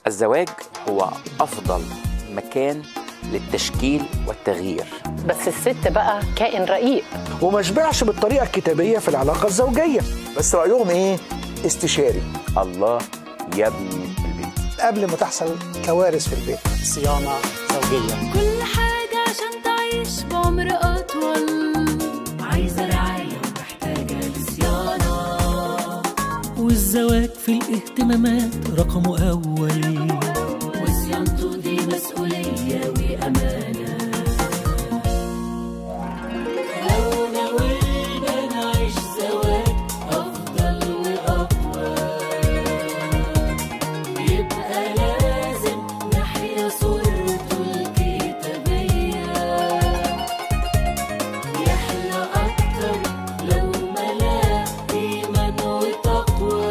الزواج هو أفضل مكان للتشكيل والتغيير بس الست بقى كائن رقيق وما شبعش بالطريقه الكتابيه في العلاقه الزوجيه بس رايهم ايه استشاري الله يبني البيت قبل ما تحصل كوارث في البيت صيانة زوجية كل حاجة عشان تعيش بعمر أطول عايزة رعاية ومحتاجة لصيانة والزواج في الاهتمامات رقمه أول وصيانته دي مسؤولية وأمانة لو نوينا نعيش زواج أفضل وأقوى يبقى لازم نحيا صورته الكتابية يحلى أكتر لو ملا إيمان وتقوى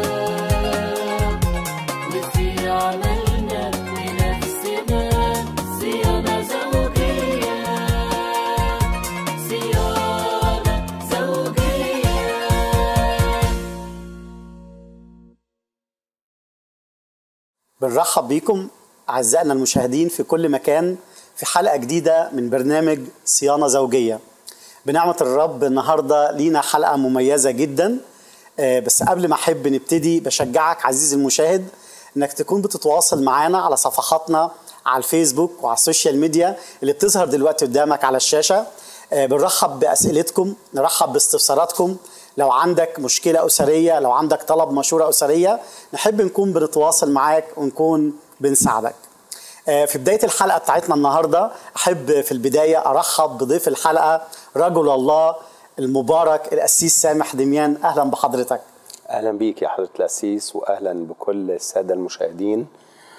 وفي عملنا لنفسنا صيانة زوجية صيانة زوجية بنرحب بيكم أعزائنا المشاهدين في كل مكان في حلقة جديدة من برنامج صيانة زوجية بنعمة الرب النهاردة لينا حلقة مميزة جدا آه، بس قبل ما أحب نبتدي بشجعك عزيزي المشاهد إنك تكون بتتواصل معانا على صفحاتنا على الفيسبوك وعلى السوشيال ميديا اللي بتظهر دلوقتي قدامك على الشاشة آه، بنرحب بأسئلتكم نرحب باستفساراتكم لو عندك مشكلة أسرية لو عندك طلب مشورة أسرية نحب نكون بنتواصل معاك ونكون بنساعدك آه، في بداية الحلقة بتاعتنا النهاردة أحب في البداية أرحب بضيف الحلقة رجل الله المبارك القسيس سامح دميان أهلا بحضرتك اهلا بيك يا حضره الاسيس واهلا بكل الساده المشاهدين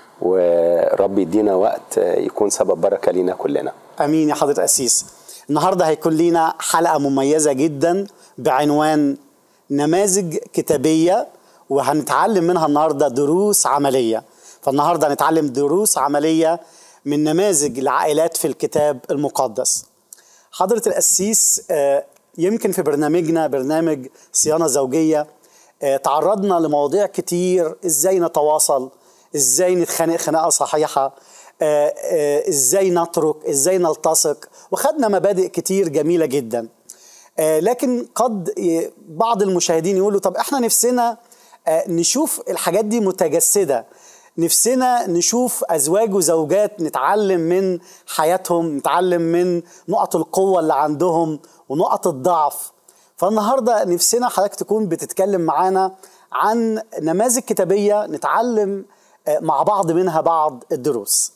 ورب يدينا وقت يكون سبب بركه لينا كلنا امين يا حضره القسيس النهارده هيكون لينا حلقه مميزه جدا بعنوان نماذج كتابيه وهنتعلم منها النهارده دروس عمليه فالنهارده هنتعلم دروس عمليه من نماذج العائلات في الكتاب المقدس حضره القسيس آه، يمكن في برنامجنا برنامج صيانه زوجيه آه، تعرضنا لمواضيع كتير ازاي نتواصل ازاي نتخانق خناقه صحيحه آه، آه، ازاي نترك ازاي نلتصق وخدنا مبادئ كتير جميله جدا آه، لكن قد ي- بعض المشاهدين يقولوا طب احنا نفسنا آه، نشوف الحاجات دي متجسده نفسنا نشوف ازواج وزوجات نتعلم من حياتهم نتعلم من نقط القوه اللي عندهم ونقط الضعف فالنهارده نفسنا حضرتك تكون بتتكلم معانا عن نماذج كتابيه نتعلم آه، مع بعض منها بعض الدروس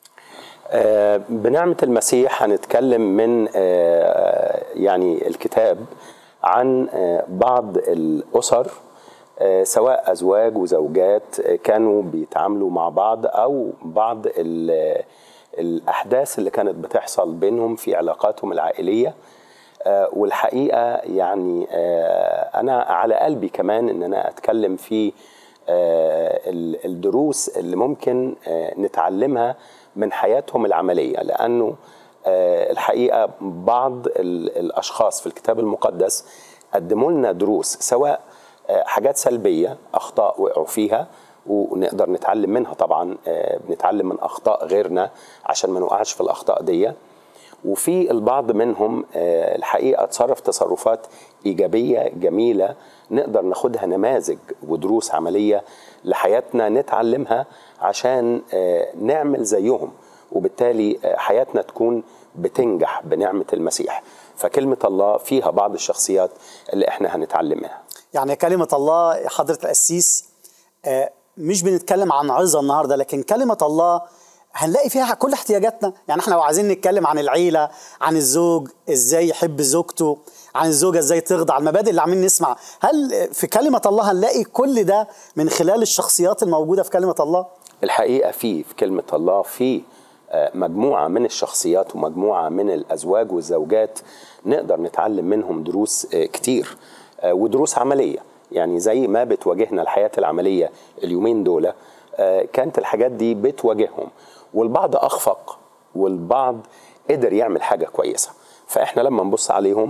آه، بنعمه المسيح هنتكلم من آه، يعني الكتاب عن آه، بعض الاسر آه، سواء ازواج وزوجات آه، كانوا بيتعاملوا مع بعض او بعض ال- الاحداث اللي كانت بتحصل بينهم في علاقاتهم العائليه آه، والحقيقه يعني آه، انا على قلبي كمان ان انا اتكلم في آه، ال- الدروس اللي ممكن آه، نتعلمها من حياتهم العمليه لانه آه، الحقيقه بعض ال- الاشخاص في الكتاب المقدس قدموا لنا دروس سواء آه، حاجات سلبيه اخطاء وقعوا فيها ونقدر نتعلم منها طبعا آه، بنتعلم من اخطاء غيرنا عشان ما نوقعش في الاخطاء دي وفي البعض منهم آه، الحقيقه تصرف تصرفات ايجابيه جميله نقدر ناخدها نماذج ودروس عمليه لحياتنا نتعلمها عشان آه، نعمل زيهم وبالتالي آه، حياتنا تكون بتنجح بنعمه المسيح فكلمه الله فيها بعض الشخصيات اللي احنا هنتعلم منها يعني كلمة الله يا حضرة القسيس آه، مش بنتكلم عن عظة النهاردة لكن كلمة الله هنلاقي فيها كل احتياجاتنا يعني احنا لو عايزين نتكلم عن العيلة عن الزوج ازاي يحب زوجته عن الزوجة ازاي تخضع المبادئ اللي عاملين نسمع هل في كلمة الله هنلاقي كل ده من خلال الشخصيات الموجودة في كلمة الله الحقيقه في في كلمه الله في آه، مجموعه من الشخصيات ومجموعه من الازواج والزوجات نقدر نتعلم منهم دروس آه، كتير آه، ودروس عمليه يعني زي ما بتواجهنا الحياه العمليه اليومين دول آه، كانت الحاجات دي بتواجههم والبعض اخفق والبعض قدر يعمل حاجه كويسه فاحنا لما نبص عليهم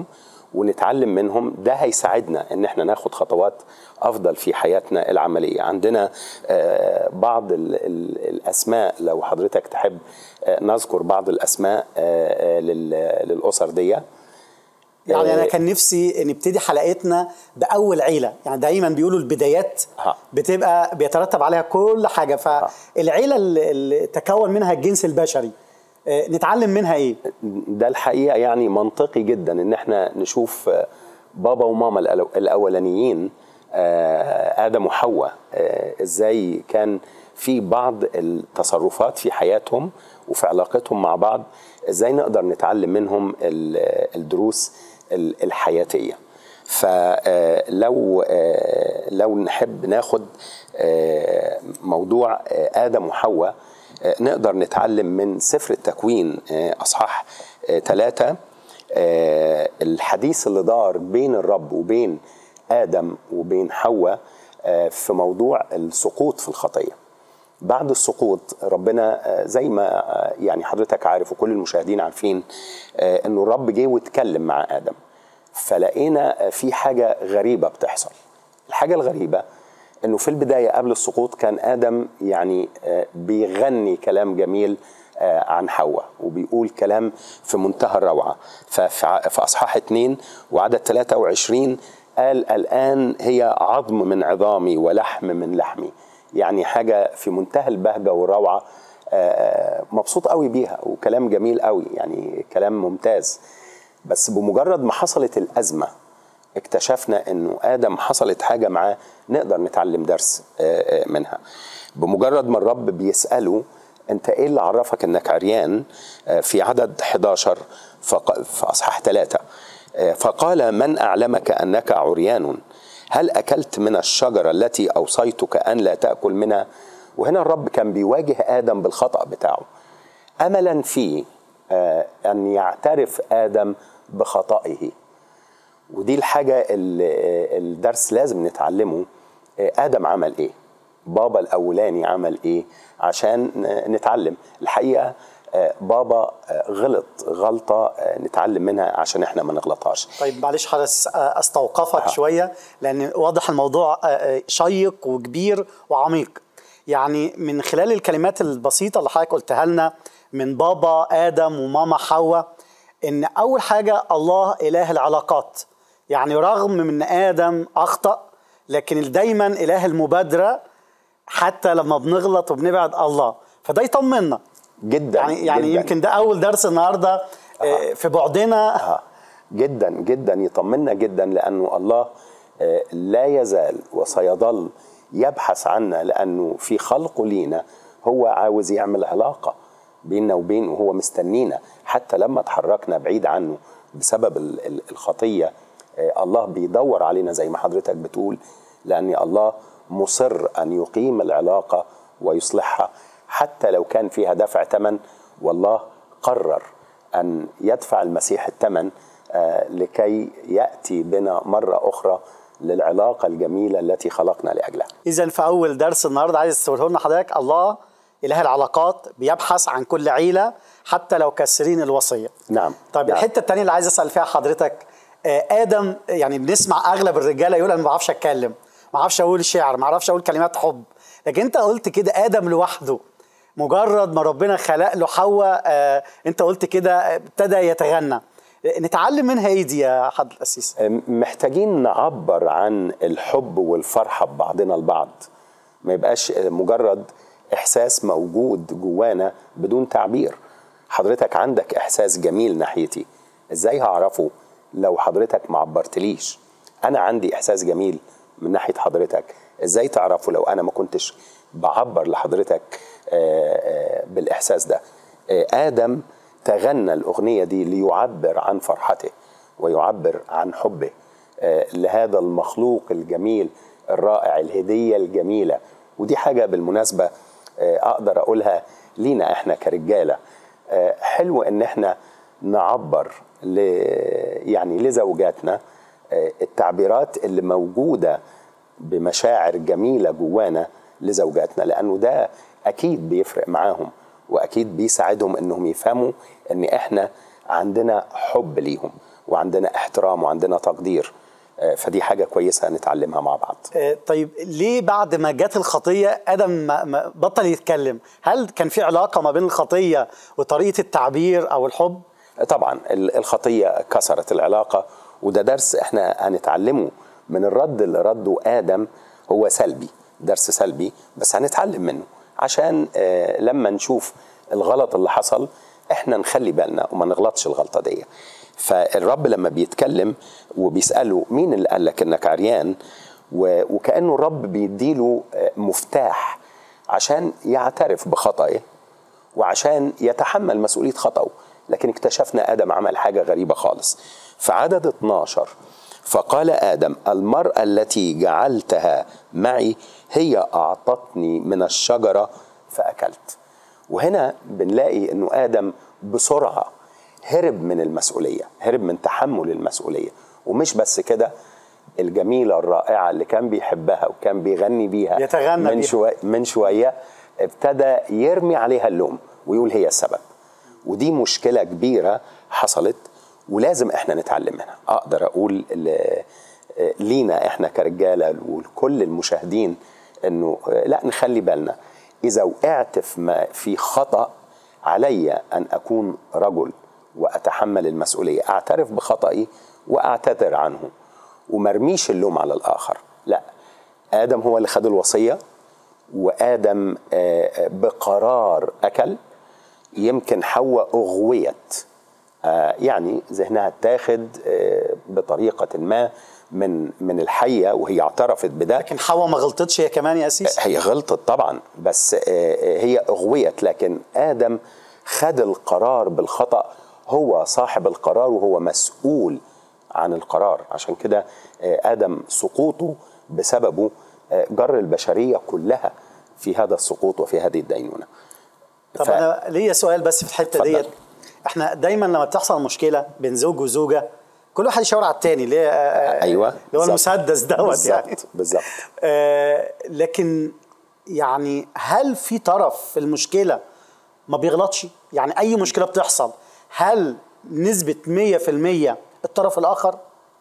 ونتعلم منهم ده هيساعدنا ان احنا ناخد خطوات افضل في حياتنا العمليه عندنا آه، بعض ال ال الاسماء لو حضرتك تحب آه، نذكر بعض الاسماء آه، آه، لل- للاسر دي يعني انا آه، كان نفسي نبتدي حلقتنا باول عيله يعني دايما بيقولوا البدايات ها. بتبقى بيترتب عليها كل حاجه فالعيله اللي اللي تكون منها الجنس البشري آه، نتعلم منها ايه ده الحقيقه يعني منطقي جدا ان احنا نشوف آه، بابا وماما الألو- الاولانيين آه، ادم وحواء آه، ازاي كان في بعض التصرفات في حياتهم وفي علاقتهم مع بعض ازاي نقدر نتعلم منهم ال- الدروس ال- الحياتيه فلو لو نحب ناخد آه، موضوع آه، ادم وحواء آه، نقدر نتعلم من سفر التكوين آه، اصحاح ثلاثة الحديث اللي دار بين الرب وبين ادم وبين حواء آه، في موضوع السقوط في الخطيه بعد السقوط ربنا آه، زي ما آه، يعني حضرتك عارف وكل المشاهدين عارفين آه، انه الرب جه واتكلم مع ادم فلقينا آه، في حاجه غريبه بتحصل الحاجه الغريبه انه في البدايه قبل السقوط كان ادم يعني آه، بيغني كلام جميل آه، عن حواء وبيقول كلام في منتهى الروعه ففي ع- في اصحاح 2 وعدد 23 قال الان هي عظم من عظامي ولحم من لحمي يعني حاجه في منتهى البهجه والروعه آه، مبسوط قوي بيها وكلام جميل قوي يعني كلام ممتاز بس بمجرد ما حصلت الازمه اكتشفنا انه ادم حصلت حاجه معاه نقدر نتعلم درس آه، آه، منها بمجرد ما الرب بيساله انت ايه اللي عرفك انك عريان آه، في عدد 11 فق- في اصحاح ثلاثة آه، فقال من اعلمك انك عريان هل اكلت من الشجره التي اوصيتك ان لا تاكل منها وهنا الرب كان بيواجه ادم بالخطا بتاعه املا فيه آه، ان يعترف ادم بخطئه ودي الحاجة اللي الدرس لازم نتعلمه آدم عمل ايه بابا الأولاني عمل ايه عشان نتعلم الحقيقة آه، بابا آه، غلط غلطة آه، نتعلم منها عشان احنا ما نغلطهاش طيب معلش حضرتك استوقفك شويه لان واضح الموضوع آه، آه، شيق وكبير وعميق يعني من خلال الكلمات البسيطه اللي حضرتك قلتها لنا من بابا ادم وماما حواء ان اول حاجه الله اله العلاقات يعني رغم من ادم اخطا لكن دايما اله المبادره حتى لما بنغلط وبنبعد الله فده يطمنا جدا يعني يعني جداً. يمكن ده اول درس النهارده آه، في بعدنا آه، جدا جدا يطمنا جدا لانه الله آه، لا يزال وسيظل يبحث عنا لانه في خلقه لينا هو عاوز يعمل علاقه بيننا وبينه وهو مستنينا حتى لما تحركنا بعيد عنه بسبب ال- ال- الخطيه آه، الله بيدور علينا زي ما حضرتك بتقول لان الله مصر ان يقيم العلاقه ويصلحها حتى لو كان فيها دفع ثمن والله قرر أن يدفع المسيح الثمن آه، لكي يأتي بنا مرة أخرى للعلاقة الجميلة التي خلقنا لأجلها اذا في اول درس النهارده عايز تقوله لنا حضرتك الله اله العلاقات بيبحث عن كل عيله حتى لو كسرين الوصيه نعم طيب نعم. الحته الثانيه اللي عايز اسال فيها حضرتك آه، ادم يعني بنسمع اغلب الرجاله يقول انا ما بعرفش اتكلم ما اعرفش اقول شعر ما اعرفش اقول كلمات حب لكن انت قلت كده ادم لوحده مجرد ما ربنا خلق له حواء آه، انت قلت كده آه، ابتدى يتغنى آه، نتعلم منها ايه دي يا حضرة القسيس محتاجين نعبر عن الحب والفرحة ببعضنا البعض ما يبقاش مجرد إحساس موجود جوانا بدون تعبير حضرتك عندك إحساس جميل ناحيتي إزاي هعرفه لو حضرتك ما عبرتليش أنا عندي إحساس جميل من ناحية حضرتك إزاي تعرفه لو أنا ما كنتش بعبر لحضرتك آه، آه، بالإحساس ده آه، آدم تغنى الأغنية دي ليعبر عن فرحته ويعبر عن حبه آه، لهذا المخلوق الجميل الرائع الهدية الجميلة ودي حاجة بالمناسبة آه، أقدر أقولها لينا إحنا كرجالة آه، حلو إن إحنا نعبر ل يعني لزوجاتنا آه، التعبيرات اللي موجودة بمشاعر جميلة جوانا لزوجاتنا لأنه ده أكيد بيفرق معاهم وأكيد بيساعدهم إنهم يفهموا إن إحنا عندنا حب ليهم وعندنا احترام وعندنا تقدير آه، فدي حاجه كويسه نتعلمها مع بعض آه، طيب ليه بعد ما جت الخطيه ادم ما ما بطل يتكلم هل كان في علاقه ما بين الخطيه وطريقه التعبير او الحب طبعا ال- الخطيه كسرت العلاقه وده درس احنا هنتعلمه من الرد اللي رده ادم هو سلبي درس سلبي بس هنتعلم منه عشان آه، لما نشوف الغلط اللي حصل احنا نخلي بالنا وما نغلطش الغلطه دي فالرب لما بيتكلم وبيساله مين اللي قال لك انك عريان و- وكانه الرب بيديله آه، مفتاح عشان يعترف بخطئه وعشان يتحمل مسؤولية خطأه لكن اكتشفنا آدم عمل حاجة غريبة خالص في عدد 12 فقال آدم المرأة التي جعلتها معي هي أعطتني من الشجرة فأكلت وهنا بنلاقي أنه آدم بسرعة هرب من المسؤولية هرب من تحمل المسؤولية ومش بس كده الجميلة الرائعة اللي كان بيحبها وكان بيغني بيها يتغنى من بيها. شوية من شوية ابتدى يرمي عليها اللوم ويقول هي السبب ودي مشكلة كبيرة حصلت ولازم احنا نتعلم منها اقدر اقول ل- لينا احنا كرجالة ولكل المشاهدين انه لا نخلي بالنا اذا وقعت في ما- في خطأ علي ان اكون رجل واتحمل المسؤولية اعترف بخطئي واعتذر عنه ومرميش اللوم على الاخر لا ادم هو اللي خد الوصيه وادم آه، آه، بقرار اكل يمكن حواء اغويت آه، يعني ذهنها اتاخد آه، بطريقه ما من من الحيه وهي اعترفت بده لكن حواء ما غلطتش هي كمان يا اسيس هي غلطت طبعا بس آه، آه، هي اغويت لكن ادم خد القرار بالخطا هو صاحب القرار وهو مسؤول عن القرار عشان كده آه، ادم سقوطه بسببه آه، جر البشريه كلها في هذا السقوط وفي هذه الدينونه طب ف- انا ليا سؤال بس في الحته اتفضل. ديت احنا دايما لما بتحصل مشكله بين زوج وزوجه كل واحد يشاور على التاني اللي هي آه، ايوه اللي هو بالظبط. المسدس دوت يعني بالظبط بالظبط آه لكن يعني هل في طرف في المشكله ما بيغلطش يعني اي مشكله بتحصل هل نسبه 100% الطرف الاخر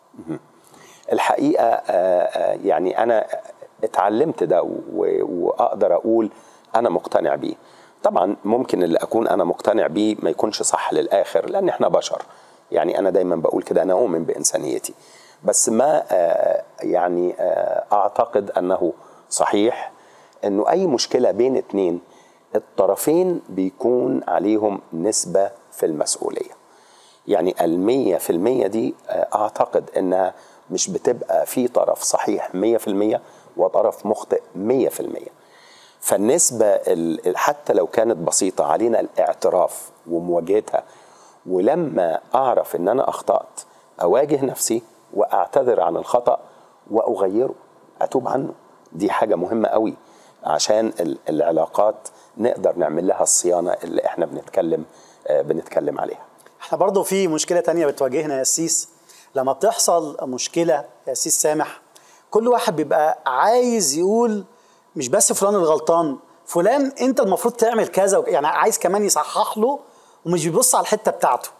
الحقيقه آه، آه، يعني انا اتعلمت ده و- واقدر اقول انا مقتنع بيه طبعا ممكن اللي اكون انا مقتنع بيه ما يكونش صح للاخر لان احنا بشر يعني انا دايما بقول كده انا اؤمن بانسانيتي بس ما آه، يعني آه، اعتقد انه صحيح انه اي مشكله بين اتنين الطرفين بيكون عليهم نسبه في المسؤوليه يعني المية في المية دي آه، أعتقد إنها مش بتبقى في طرف صحيح مية في المية وطرف مخطئ مية في المية فالنسبة ال- ال- حتى لو كانت بسيطة علينا الاعتراف ومواجهتها ولما أعرف إن أنا أخطأت أواجه نفسي وأعتذر عن الخطأ وأغيره أتوب عنه دي حاجة مهمة قوي عشان ال- العلاقات نقدر نعمل لها الصيانة اللي احنا بنتكلم آه، بنتكلم عليها احنا برضو في مشكله تانية بتواجهنا يا سيس لما بتحصل مشكله يا سيس سامح كل واحد بيبقى عايز يقول مش بس فلان الغلطان فلان انت المفروض تعمل كذا وك- يعني عايز كمان يصحح له ومش بيبص على الحته بتاعته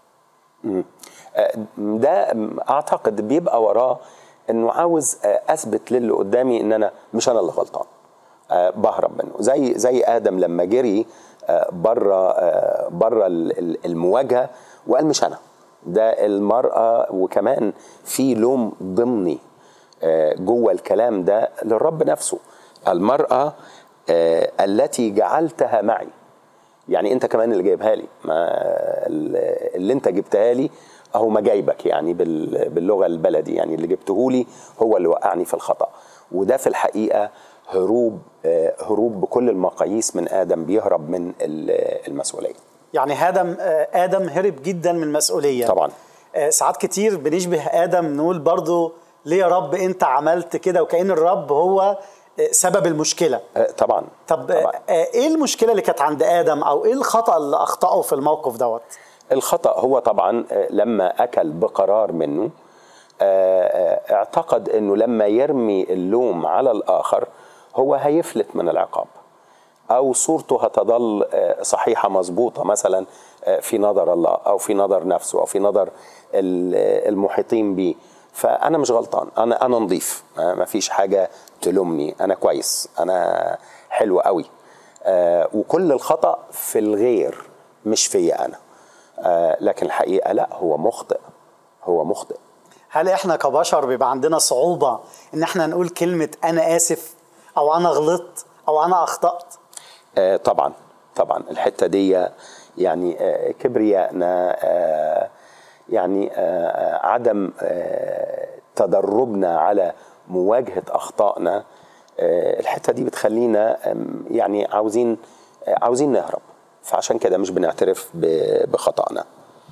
ده اعتقد بيبقى وراه انه عاوز اثبت للي قدامي ان انا مش انا اللي غلطان آه، بهرب منه زي زي ادم لما جري بره بره المواجهه وقال مش انا ده المراه وكمان في لوم ضمني آه، جوه الكلام ده للرب نفسه المراه آه، التي جعلتها معي يعني انت كمان اللي جايبها لي ما ال- اللي انت جبتها لي اهو ما جايبك يعني بال- باللغه البلدي يعني اللي جبته لي هو اللي وقعني في الخطا وده في الحقيقه هروب آه، هروب بكل المقاييس من ادم بيهرب من ال- المسؤوليه يعني ادم آه، ادم هرب جدا من المسؤوليه طبعا آه، ساعات كتير بنشبه ادم نقول برضو ليه يا رب انت عملت كده وكأن الرب هو آه، سبب المشكله آه، طبعا طب طبعا آه، ايه المشكله اللي كانت عند ادم او ايه الخطا اللي اخطاه في الموقف دوت الخطأ هو طبعا آه، لما أكل بقرار منه آه، آه، اعتقد أنه لما يرمي اللوم على الآخر هو هيفلت من العقاب أو صورته هتظل آه، صحيحة مظبوطة مثلا آه، في نظر الله او في نظر نفسه او في نظر ال- المحيطين بيه فانا مش غلطان انا انا نظيف ما ما فيش حاجه تلومني انا كويس انا حلو قوي آه، وكل الخطا في الغير مش فيا انا آه، لكن الحقيقه لا هو مخطئ هو مخطئ هل احنا كبشر بيبقى عندنا صعوبة ان احنا نقول كلمة انا اسف او انا غلطت او انا اخطأت آه، طبعا طبعا الحته دي يعني آه، كبريائنا آه، يعني آه، آه، عدم آه، تدربنا على مواجهه اخطائنا آه، الحته دي بتخلينا آم، يعني عاوزين آه، عاوزين نهرب فعشان كده مش بنعترف ب- بخطأنا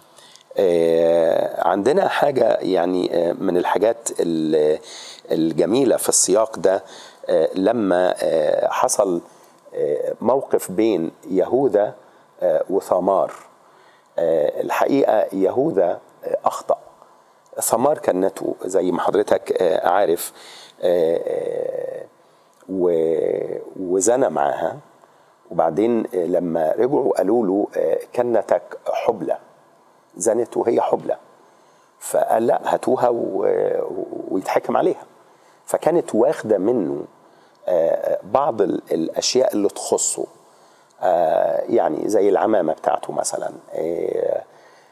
آه، عندنا حاجة يعني آه، من الحاجات ال- الجميلة في السياق ده آه، لما آه، حصل آه، موقف بين يهوذا آه، وثمار آه، الحقيقة يهوذا آه، أخطأ ثمار كنته زي ما حضرتك آه، عارف آه، آه، و- وزنى معاها وبعدين آه، لما رجعوا قالوا له آه، كنتك حبلى زنت وهي حبلى فقال لا هاتوها و- ويتحكم عليها فكانت واخده منه آه، بعض ال- الاشياء اللي تخصه آه، يعني زي العمامه بتاعته مثلا آه،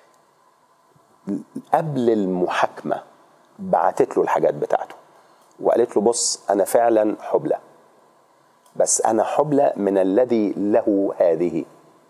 قبل المحاكمه بعتت له الحاجات بتاعته وقالت له بص انا فعلا حبلى بس انا حبلى من الذي له هذه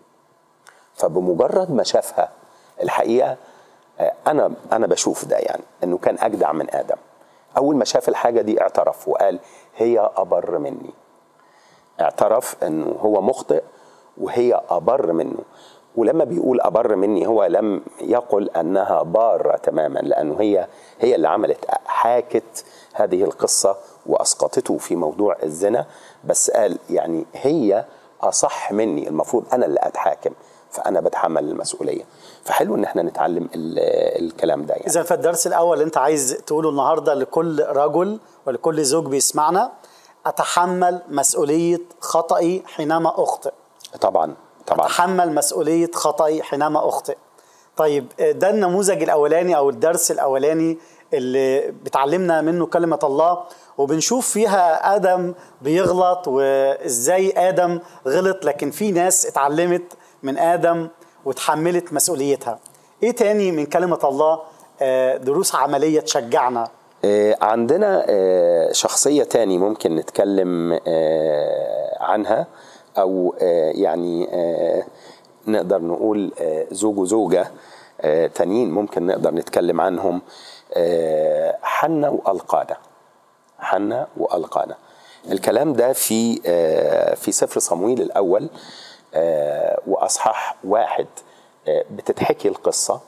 فبمجرد ما شافها الحقيقه آه، انا انا بشوف ده يعني انه كان اجدع من ادم اول ما شاف الحاجه دي اعترف وقال هي ابر مني اعترف انه هو مخطئ وهي ابر منه ولما بيقول ابر مني هو لم يقل انها باره تماما لانه هي هي اللي عملت حاكت هذه القصه واسقطته في موضوع الزنا بس قال يعني هي اصح مني المفروض انا اللي اتحاكم فانا بتحمل المسؤوليه فحلو ان احنا نتعلم ال- الكلام ده يعني اذا في الدرس الاول اللي انت عايز تقوله النهارده لكل رجل ولكل زوج بيسمعنا اتحمل مسؤوليه خطئي حينما اخطئ طبعا طبعا اتحمل مسؤوليه خطئي حينما اخطئ طيب ده النموذج الاولاني او الدرس الاولاني اللي بتعلمنا منه كلمه الله وبنشوف فيها ادم بيغلط وازاي ادم غلط لكن في ناس اتعلمت من ادم وتحملت مسؤوليتها ايه تاني من كلمه الله آه، دروس عمليه تشجعنا آه، عندنا آه، شخصية تاني ممكن نتكلم آه، عنها أو آه، يعني آه، نقدر نقول آه، زوج وزوجة آه، تانيين ممكن نقدر نتكلم عنهم آه، حنة وألقانا حنة وألقانا الكلام ده في آه، في سفر صمويل الأول آه، وأصحاح واحد آه، بتتحكي القصة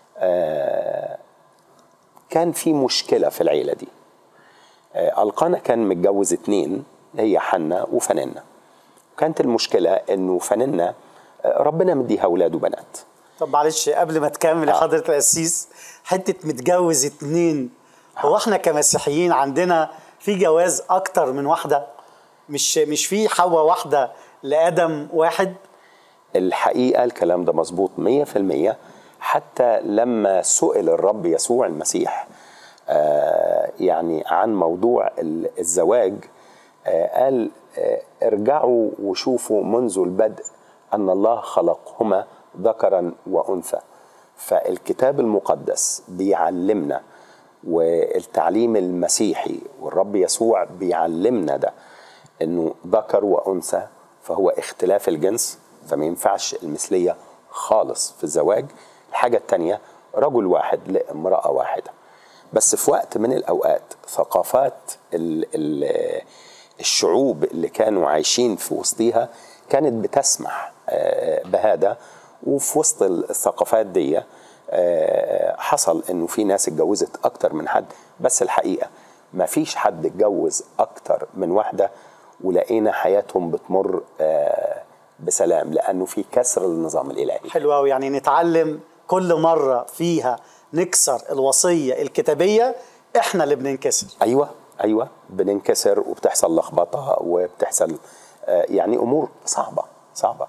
آه، كان في مشكلة في العيلة دي آه، ألقانا كان متجوز اتنين هي حنة وفننة كانت المشكلة انه فننة آه، ربنا مديها اولاد وبنات طب معلش قبل ما تكمل يا آه. حضرة القسيس حتة متجوز اتنين هو احنا كمسيحيين عندنا في جواز أكتر من واحدة مش مش في حواء واحدة لآدم واحد الحقيقة الكلام ده مظبوط مية في المية حتى لما سئل الرب يسوع المسيح آه، يعني عن موضوع ال- الزواج آه، قال آه، ارجعوا وشوفوا منذ البدء أن الله خلقهما ذكرا وأنثى فالكتاب المقدس بيعلمنا والتعليم المسيحي والرب يسوع بيعلمنا ده انه ذكر وانثى فهو اختلاف الجنس فما ينفعش المثليه خالص في الزواج الحاجه الثانيه رجل واحد لامراه واحده بس في وقت من الاوقات ثقافات ال ال الشعوب اللي كانوا عايشين في وسطيها كانت بتسمح آه، بهذا وفي وسط الثقافات دي آه، حصل انه في ناس اتجوزت اكتر من حد بس الحقيقه ما فيش حد اتجوز اكتر من واحده ولقينا حياتهم بتمر آه، بسلام لانه في كسر النظام الالهي حلو قوي يعني نتعلم كل مرة فيها نكسر الوصية الكتابية احنا اللي بننكسر ايوه ايوه بننكسر وبتحصل لخبطه وبتحصل آه، يعني امور صعبه صعبه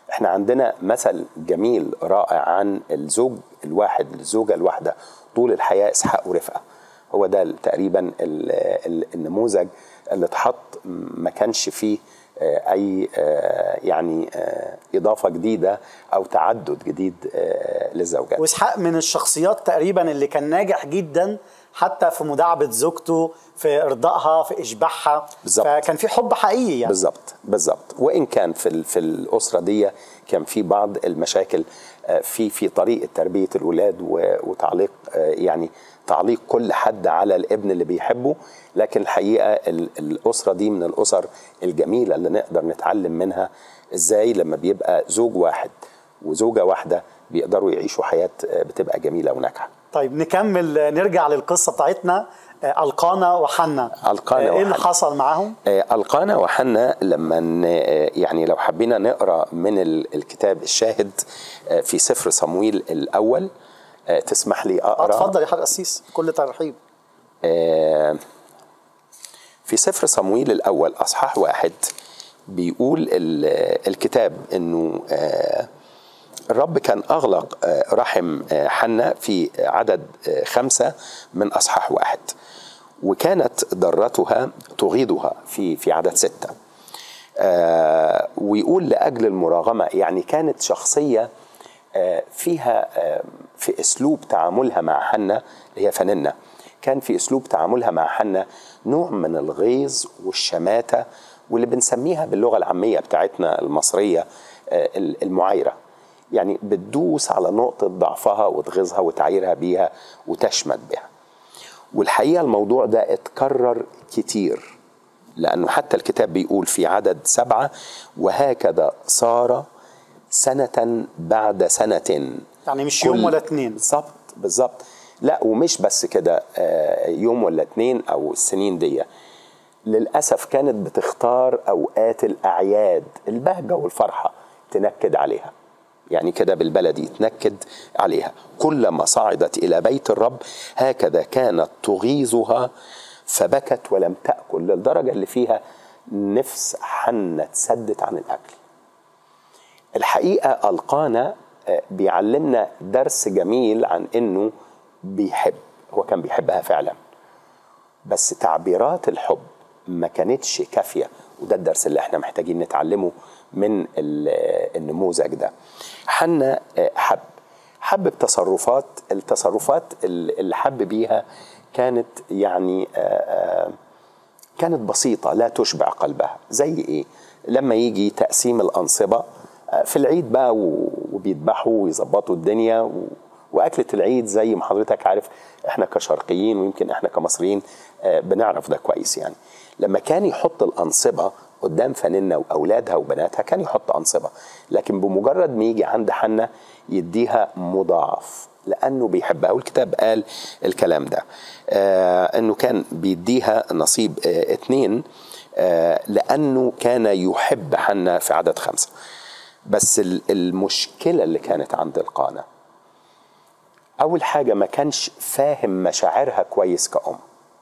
احنا عندنا مثل جميل رائع عن الزوج الواحد الزوجه الواحده طول الحياه اسحاق ورفقه هو ده تقريبا ال- ال- النموذج اللي اتحط ما كانش فيه آه، اي آه، يعني آه، اضافه جديده او تعدد جديد آه، للزوجات واسحاق من الشخصيات تقريبا اللي كان ناجح جدا حتى في مداعبه زوجته في ارضائها في اشباعها بالظبط. فكان في حب حقيقي يعني بالظبط بالظبط وان كان في ال- في الاسره دي كان في بعض المشاكل آه، في في طريقه تربيه الولاد و- وتعليق آه، يعني تعليق كل حد على الابن اللي بيحبه لكن الحقيقه ال- الاسره دي من الاسر الجميله اللي نقدر نتعلم منها ازاي لما بيبقى زوج واحد وزوجه واحده بيقدروا يعيشوا حياه آه، بتبقى جميله وناجحه طيب نكمل آه، نرجع للقصه بتاعتنا آه، القانا وحنا القانا آه، ايه اللي وحنا. حصل معاهم آه، القانا وحنا لما ن- آه، يعني لو حبينا نقرا من ال- الكتاب الشاهد آه، في سفر صمويل الاول آه، تسمح لي آه، اقرا اتفضل يا حضرتك قسيس كل ترحيب آه، في سفر صمويل الأول أصحاح واحد بيقول ال- الكتاب إنه آه، الرب كان أغلق آه، رحم آه، حنة في عدد آه، خمسة من أصحاح واحد وكانت ضرتها تغيضها في في عدد ستة آه، ويقول لأجل المراغمة يعني كانت شخصية آه، فيها آه، في أسلوب تعاملها مع حنة اللي هي فننة كان في أسلوب تعاملها مع حنة نوع من الغيظ والشماتة واللي بنسميها باللغة العامية بتاعتنا المصرية آه، المعايرة يعني بتدوس على نقطة ضعفها وتغيظها وتعايرها بيها وتشمت بها والحقيقة الموضوع ده اتكرر كتير لأنه حتى الكتاب بيقول في عدد سبعة وهكذا صار سنة بعد سنة يعني مش يوم كل- ولا اتنين بالظبط بالظبط لا ومش بس كده آه، يوم ولا اتنين او السنين دي للاسف كانت بتختار اوقات الاعياد البهجه والفرحه تنكد عليها يعني كده بالبلدي تنكد عليها كلما صعدت الى بيت الرب هكذا كانت تغيظها فبكت ولم تاكل للدرجه اللي فيها نفس حنة تسدت عن الاكل الحقيقه القانا آه، بيعلمنا درس جميل عن انه بيحب هو كان بيحبها فعلا بس تعبيرات الحب ما كانتش كافيه وده الدرس اللي احنا محتاجين نتعلمه من ال- النموذج ده حنا آه، حب حب بتصرفات التصرفات اللي حب بيها كانت يعني آه، آه، كانت بسيطة لا تشبع قلبها زي إيه؟ لما يجي تقسيم الأنصبة آه، في العيد بقى و- وبيذبحوا ويظبطوا الدنيا و... وأكلة العيد زي ما حضرتك عارف إحنا كشرقيين ويمكن إحنا كمصريين آه، بنعرف ده كويس يعني لما كان يحط الأنصبة قدام فنانة وأولادها وبناتها كان يحط أنصبة لكن بمجرد ما يجي عند حنة يديها مضاعف لأنه بيحبها والكتاب قال الكلام ده آه أنه كان بيديها نصيب آه اتنين آه لأنه كان يحب حنة في عدد خمسة بس ال- المشكلة اللي كانت عند القانة أول حاجة ما كانش فاهم مشاعرها كويس كأم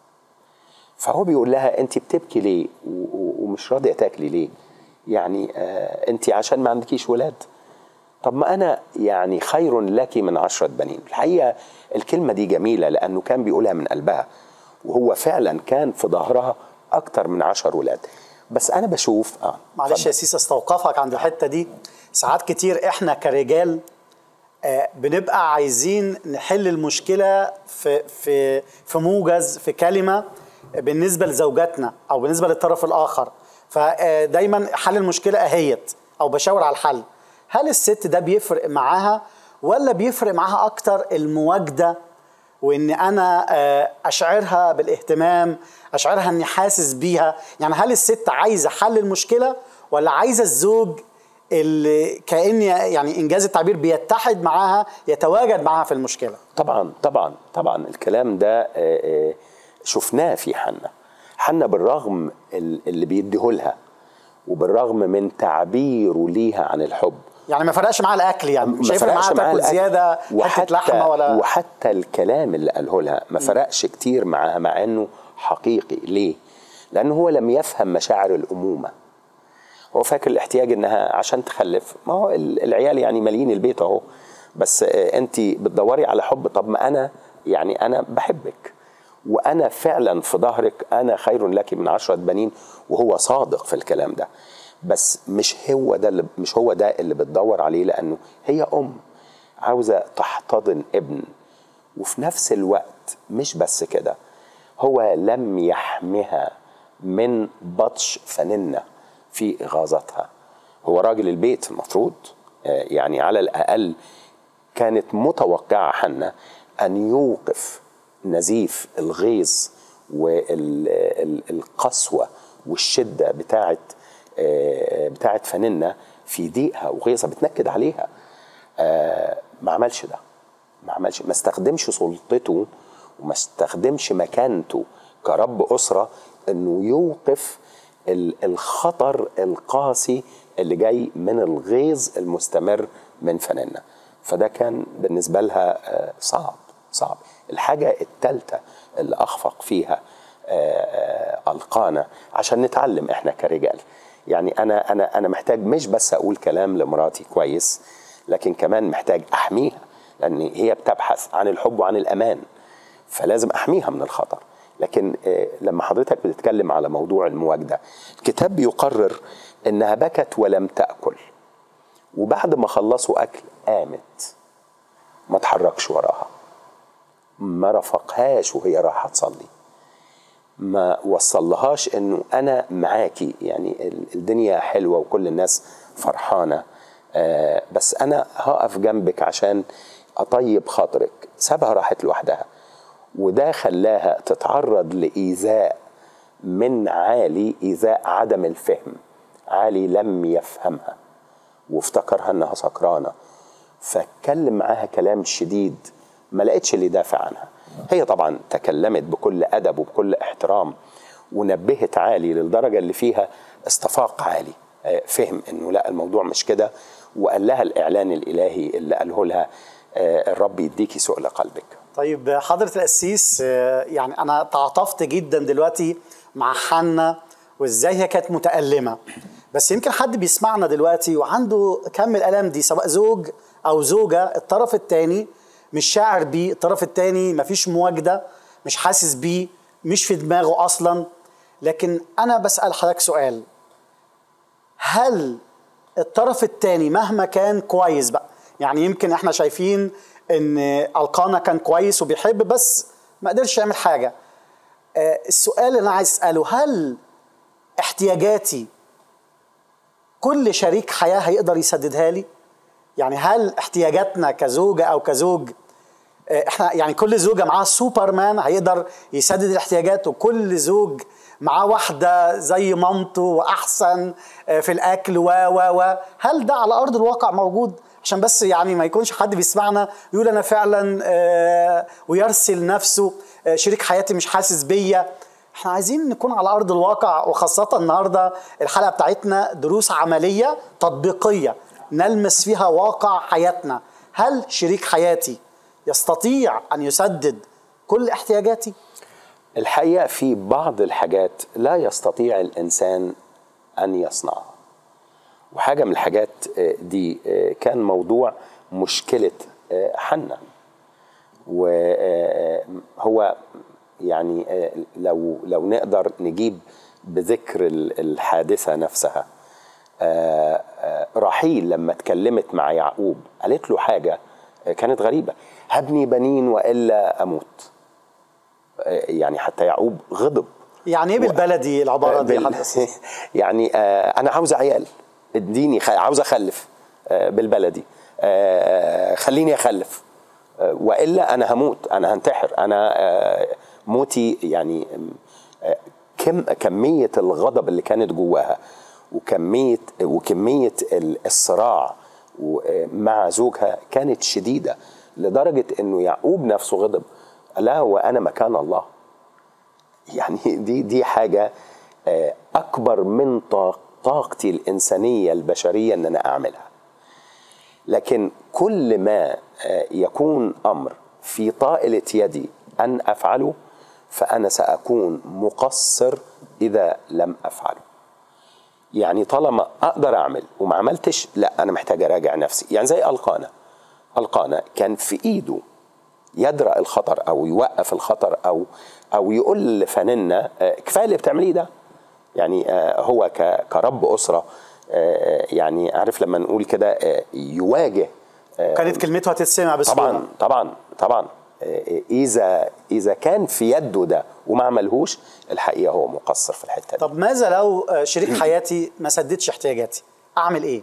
فهو بيقول لها أنت بتبكي ليه و- و- ومش راضية تاكلي ليه يعني آه أنت عشان ما عندكيش ولاد طب ما أنا يعني خير لك من عشرة بنين الحقيقة الكلمة دي جميلة لأنه كان بيقولها من قلبها وهو فعلا كان في ظهرها أكتر من عشر ولاد بس أنا بشوف آه معلش اتفضل. يا سيس استوقفك عند الحته دي ساعات كتير احنا كرجال آه، بنبقى عايزين نحل المشكله في في في موجز في كلمه بالنسبه لزوجاتنا او بالنسبه للطرف الاخر فدايما حل المشكله اهيت او بشاور على الحل هل الست ده بيفرق معاها ولا بيفرق معاها اكتر المواجده وان انا آه، اشعرها بالاهتمام اشعرها اني حاسس بيها يعني هل الست عايزه حل المشكله ولا عايزه الزوج اللي كان يعني انجاز التعبير بيتحد معاها يتواجد معاها في المشكله طبعا طبعا طبعا الكلام ده آه، آه، شفناه في حنا حنا بالرغم ال- اللي بيديه لها وبالرغم من تعبيره ليها عن الحب يعني ما فرقش معاها الاكل يعني مش ما هيفرق فرقش معاها معاها تاكل الأكل. زياده حته لحمه ولا وحتى الكلام اللي قاله لها ما فرقش كتير معاها مع انه حقيقي ليه؟ لانه هو لم يفهم مشاعر الامومه هو فاكر الاحتياج انها عشان تخلف ما هو ال- العيال يعني مالين البيت اهو بس انت بتدوري على حب طب ما انا يعني انا بحبك وانا فعلا في ظهرك انا خير لك من عشرة بنين وهو صادق في الكلام ده بس مش هو ده اللي مش هو ده اللي بتدور عليه لانه هي ام عاوزه تحتضن ابن وفي نفس الوقت مش بس كده هو لم يحمها من بطش فننة في إغاظتها هو راجل البيت المفروض آه، يعني على الأقل كانت متوقعة حنة أن يوقف نزيف الغيظ والقسوة والشدة بتاعت آه، بتاعت فننة في ضيقها وغيظها بتنكد عليها آه، ما عملش ده ما عملش ما استخدمش سلطته وما استخدمش مكانته كرب أسرة انه يوقف ال- الخطر القاسي اللي جاي من الغيظ المستمر من فنانة فده كان بالنسبة لها آه، صعب صعب الحاجة الثالثة اللي أخفق فيها آه، آه، ألقانا عشان نتعلم إحنا كرجال يعني أنا أنا أنا محتاج مش بس أقول كلام لمراتي كويس لكن كمان محتاج أحميها لأن هي بتبحث عن الحب وعن الأمان فلازم أحميها من الخطر لكن آه، لما حضرتك بتتكلم على موضوع المواجدة الكتاب بيقرر إنها بكت ولم تأكل وبعد ما خلصوا أكل قامت ما تحركش وراها ما رافقهاش وهي رايحة تصلي ما وصلهاش انه انا معاكي يعني ال- الدنيا حلوه وكل الناس فرحانه آه بس انا هقف جنبك عشان اطيب خاطرك سابها راحت لوحدها وده خلاها تتعرض لايذاء من عالي ايذاء عدم الفهم عالي لم يفهمها وافتكرها انها سكرانه فاتكلم معاها كلام شديد ما لقيتش اللي يدافع عنها هي طبعا تكلمت بكل ادب وبكل احترام ونبهت عالي للدرجه اللي فيها استفاق عالي آه، فهم انه لا الموضوع مش كده وقال لها الاعلان الالهي اللي قاله لها آه، الرب يديكي سؤل قلبك طيب حضرة القسيس آه، يعني أنا تعاطفت جدا دلوقتي مع حنا وإزاي هي كانت متألمة بس يمكن حد بيسمعنا دلوقتي وعنده كم الآلام دي سواء زوج أو زوجة الطرف التاني مش شاعر بيه الطرف التاني مفيش مواجدة مش حاسس بيه مش في دماغه أصلا لكن أنا بسأل حضرتك سؤال هل الطرف الثاني مهما كان كويس بقى يعني يمكن احنا شايفين ان القانا كان كويس وبيحب بس ما قدرش يعمل حاجه آه، السؤال اللي انا عايز اساله هل احتياجاتي كل شريك حياه هيقدر يسددها لي يعني هل احتياجاتنا كزوجه او كزوج آه، احنا يعني كل زوجه معاها سوبرمان هيقدر يسدد الاحتياجات وكل زوج معاه واحده زي مامته واحسن آه، في الاكل و و و هل ده على ارض الواقع موجود عشان بس يعني ما يكونش حد بيسمعنا يقول انا فعلا آه، ويرسل نفسه آه، شريك حياتي مش حاسس بيا احنا عايزين نكون على ارض الواقع وخاصه النهارده الحلقه بتاعتنا دروس عمليه تطبيقيه نلمس فيها واقع حياتنا هل شريك حياتي يستطيع ان يسدد كل احتياجاتي الحقيقه في بعض الحاجات لا يستطيع الانسان ان يصنعها وحاجه من الحاجات آه، دي آه، كان موضوع مشكله آه، حنا وهو يعني آه، لو لو نقدر نجيب بذكر ال- الحادثه نفسها آه، آه، رحيل لما اتكلمت مع يعقوب قالت له حاجه آه، كانت غريبه هبني بنين والا اموت آه، يعني حتى يعقوب غضب يعني ايه بالبلدي العباره دي بال- حضرتك يعني آه انا عاوز عيال اديني خ... عاوز اخلف آه بالبلدي آه خليني اخلف آه والا انا هموت انا هنتحر انا آه موتي يعني آه كم كميه الغضب اللي كانت جواها وكميه وكميه ال- الصراع و- آه، مع زوجها كانت شديده لدرجه انه يعقوب نفسه غضب لا وانا مكان الله يعني دي دي حاجه آه، اكبر من طاق- طاقتي الانسانيه البشريه ان انا اعملها لكن كل ما آه، يكون امر في طائله يدي ان افعله فانا ساكون مقصر اذا لم افعله يعني طالما اقدر اعمل وما عملتش لا انا محتاج اراجع نفسي يعني زي القانا القانا كان في ايده يدرأ الخطر او يوقف الخطر او او يقول لفنانة آه، كفايه اللي بتعمليه ده يعني آه، هو ك- كرب اسره آه، يعني عارف لما نقول كده آه، يواجه آه، كانت كلمته هتتسمع بسهوله طبعا طبعا طبعا آه، اذا اذا كان في يده ده وما عملهوش الحقيقه هو مقصر في الحته دي طب ماذا لو آه، شريك حياتي ما سددش احتياجاتي اعمل ايه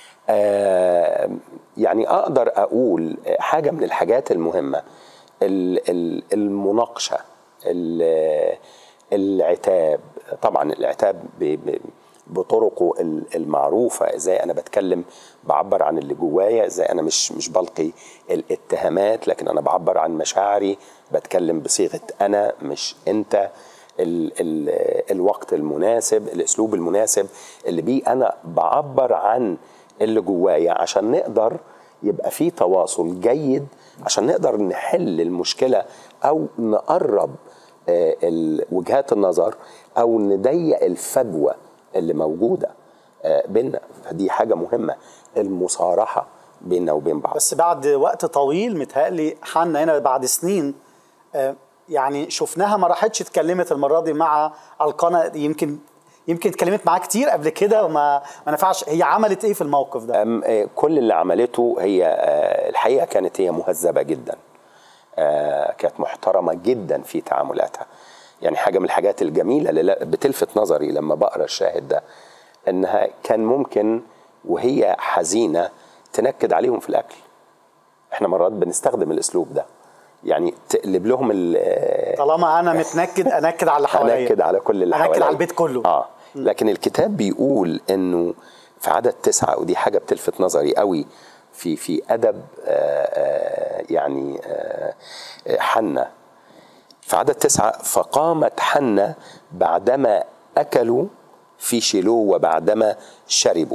آه، يعني اقدر اقول حاجه من الحاجات المهمه ال- ال- المناقشه ال- العتاب طبعا العتاب ب- ب- بطرقه ال- المعروفه ازاي انا بتكلم بعبر عن اللي جوايا ازاي انا مش مش بلقي الاتهامات لكن انا بعبر عن مشاعري بتكلم بصيغه انا مش انت ال ال الوقت المناسب الاسلوب المناسب اللي بيه انا بعبر عن اللي جوايا عشان نقدر يبقى في تواصل جيد عشان نقدر نحل المشكله او نقرب آه، ال- وجهات النظر او نضيق الفجوه اللي موجوده آه، بيننا فدي حاجه مهمه المصارحه بيننا وبين بعض بس بعد وقت طويل متهيألي حنا هنا بعد سنين آه، يعني شفناها ما راحتش اتكلمت المره دي مع القنا يمكن يمكن اتكلمت معاه كتير قبل كده وما ما نفعش هي عملت ايه في الموقف ده؟ أم آه، كل اللي عملته هي آه، الحقيقه كانت هي مهذبه جدا آه، كانت محترمه جدا في تعاملاتها يعني حاجه من الحاجات الجميله اللي لا- بتلفت نظري لما بقرا الشاهد ده انها كان ممكن وهي حزينه تنكد عليهم في الاكل احنا مرات بنستخدم الاسلوب ده يعني تقلب لهم ال- آه، طالما انا متنكد انكد على اللي حواليا انكد على كل اللي انكد حواليا على البيت كله اه لكن الكتاب بيقول انه في عدد تسعة ودي حاجة بتلفت نظري قوي في في أدب آه، آه، يعني آه، آه، حنة في عدد تسعة فقامت حنة بعدما أكلوا في شيلو وبعدما شربوا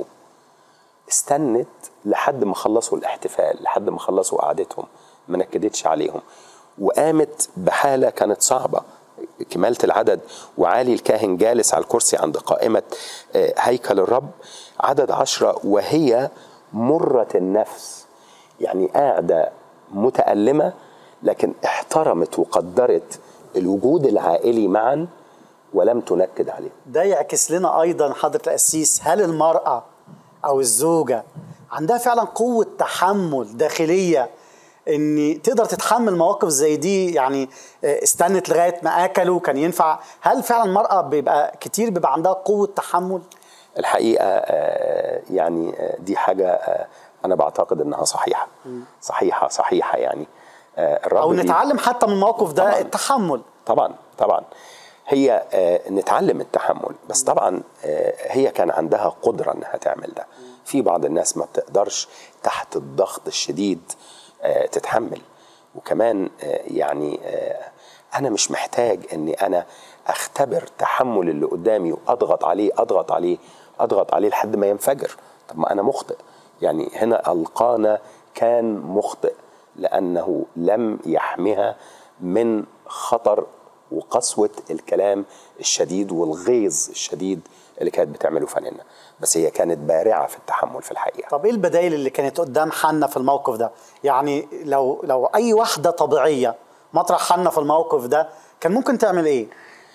استنت لحد ما خلصوا الاحتفال لحد ما خلصوا قعدتهم ما نكدتش عليهم وقامت بحالة كانت صعبة كمالة العدد وعالي الكاهن جالس على الكرسي عند قائمة آه، هيكل الرب عدد عشرة وهي مرة النفس يعني قاعدة متألمة لكن احترمت وقدرت الوجود العائلي معا ولم تنكد عليه ده يعكس لنا ايضا حضره القسيس هل المراه او الزوجه عندها فعلا قوه تحمل داخليه ان تقدر تتحمل مواقف زي دي يعني آه، استنت لغايه ما اكلوا كان ينفع هل فعلا المراه بيبقى كتير بيبقى عندها قوه تحمل الحقيقه آه، يعني آه، دي حاجه آه، انا بعتقد انها صحيحه صحيحه صحيحه يعني آه، الرب او بي- نتعلم حتى من الموقف ده طبعاً. التحمل طبعا طبعا هي آه، نتعلم التحمل بس طبعا آه، هي كان عندها قدره انها تعمل ده في بعض الناس ما بتقدرش تحت الضغط الشديد آه، تتحمل وكمان آه، يعني آه، انا مش محتاج اني انا اختبر تحمل اللي قدامي واضغط عليه اضغط عليه اضغط عليه لحد ما ينفجر طب ما انا مخطئ يعني هنا القانا كان مخطئ لانه لم يحمها من خطر وقسوه الكلام الشديد والغيظ الشديد اللي كانت بتعمله فنانه بس هي كانت بارعه في التحمل في الحقيقه طب ايه البدائل اللي كانت قدام حنا في الموقف ده يعني لو لو اي واحده طبيعيه مطرح حنا في الموقف ده كان ممكن تعمل ايه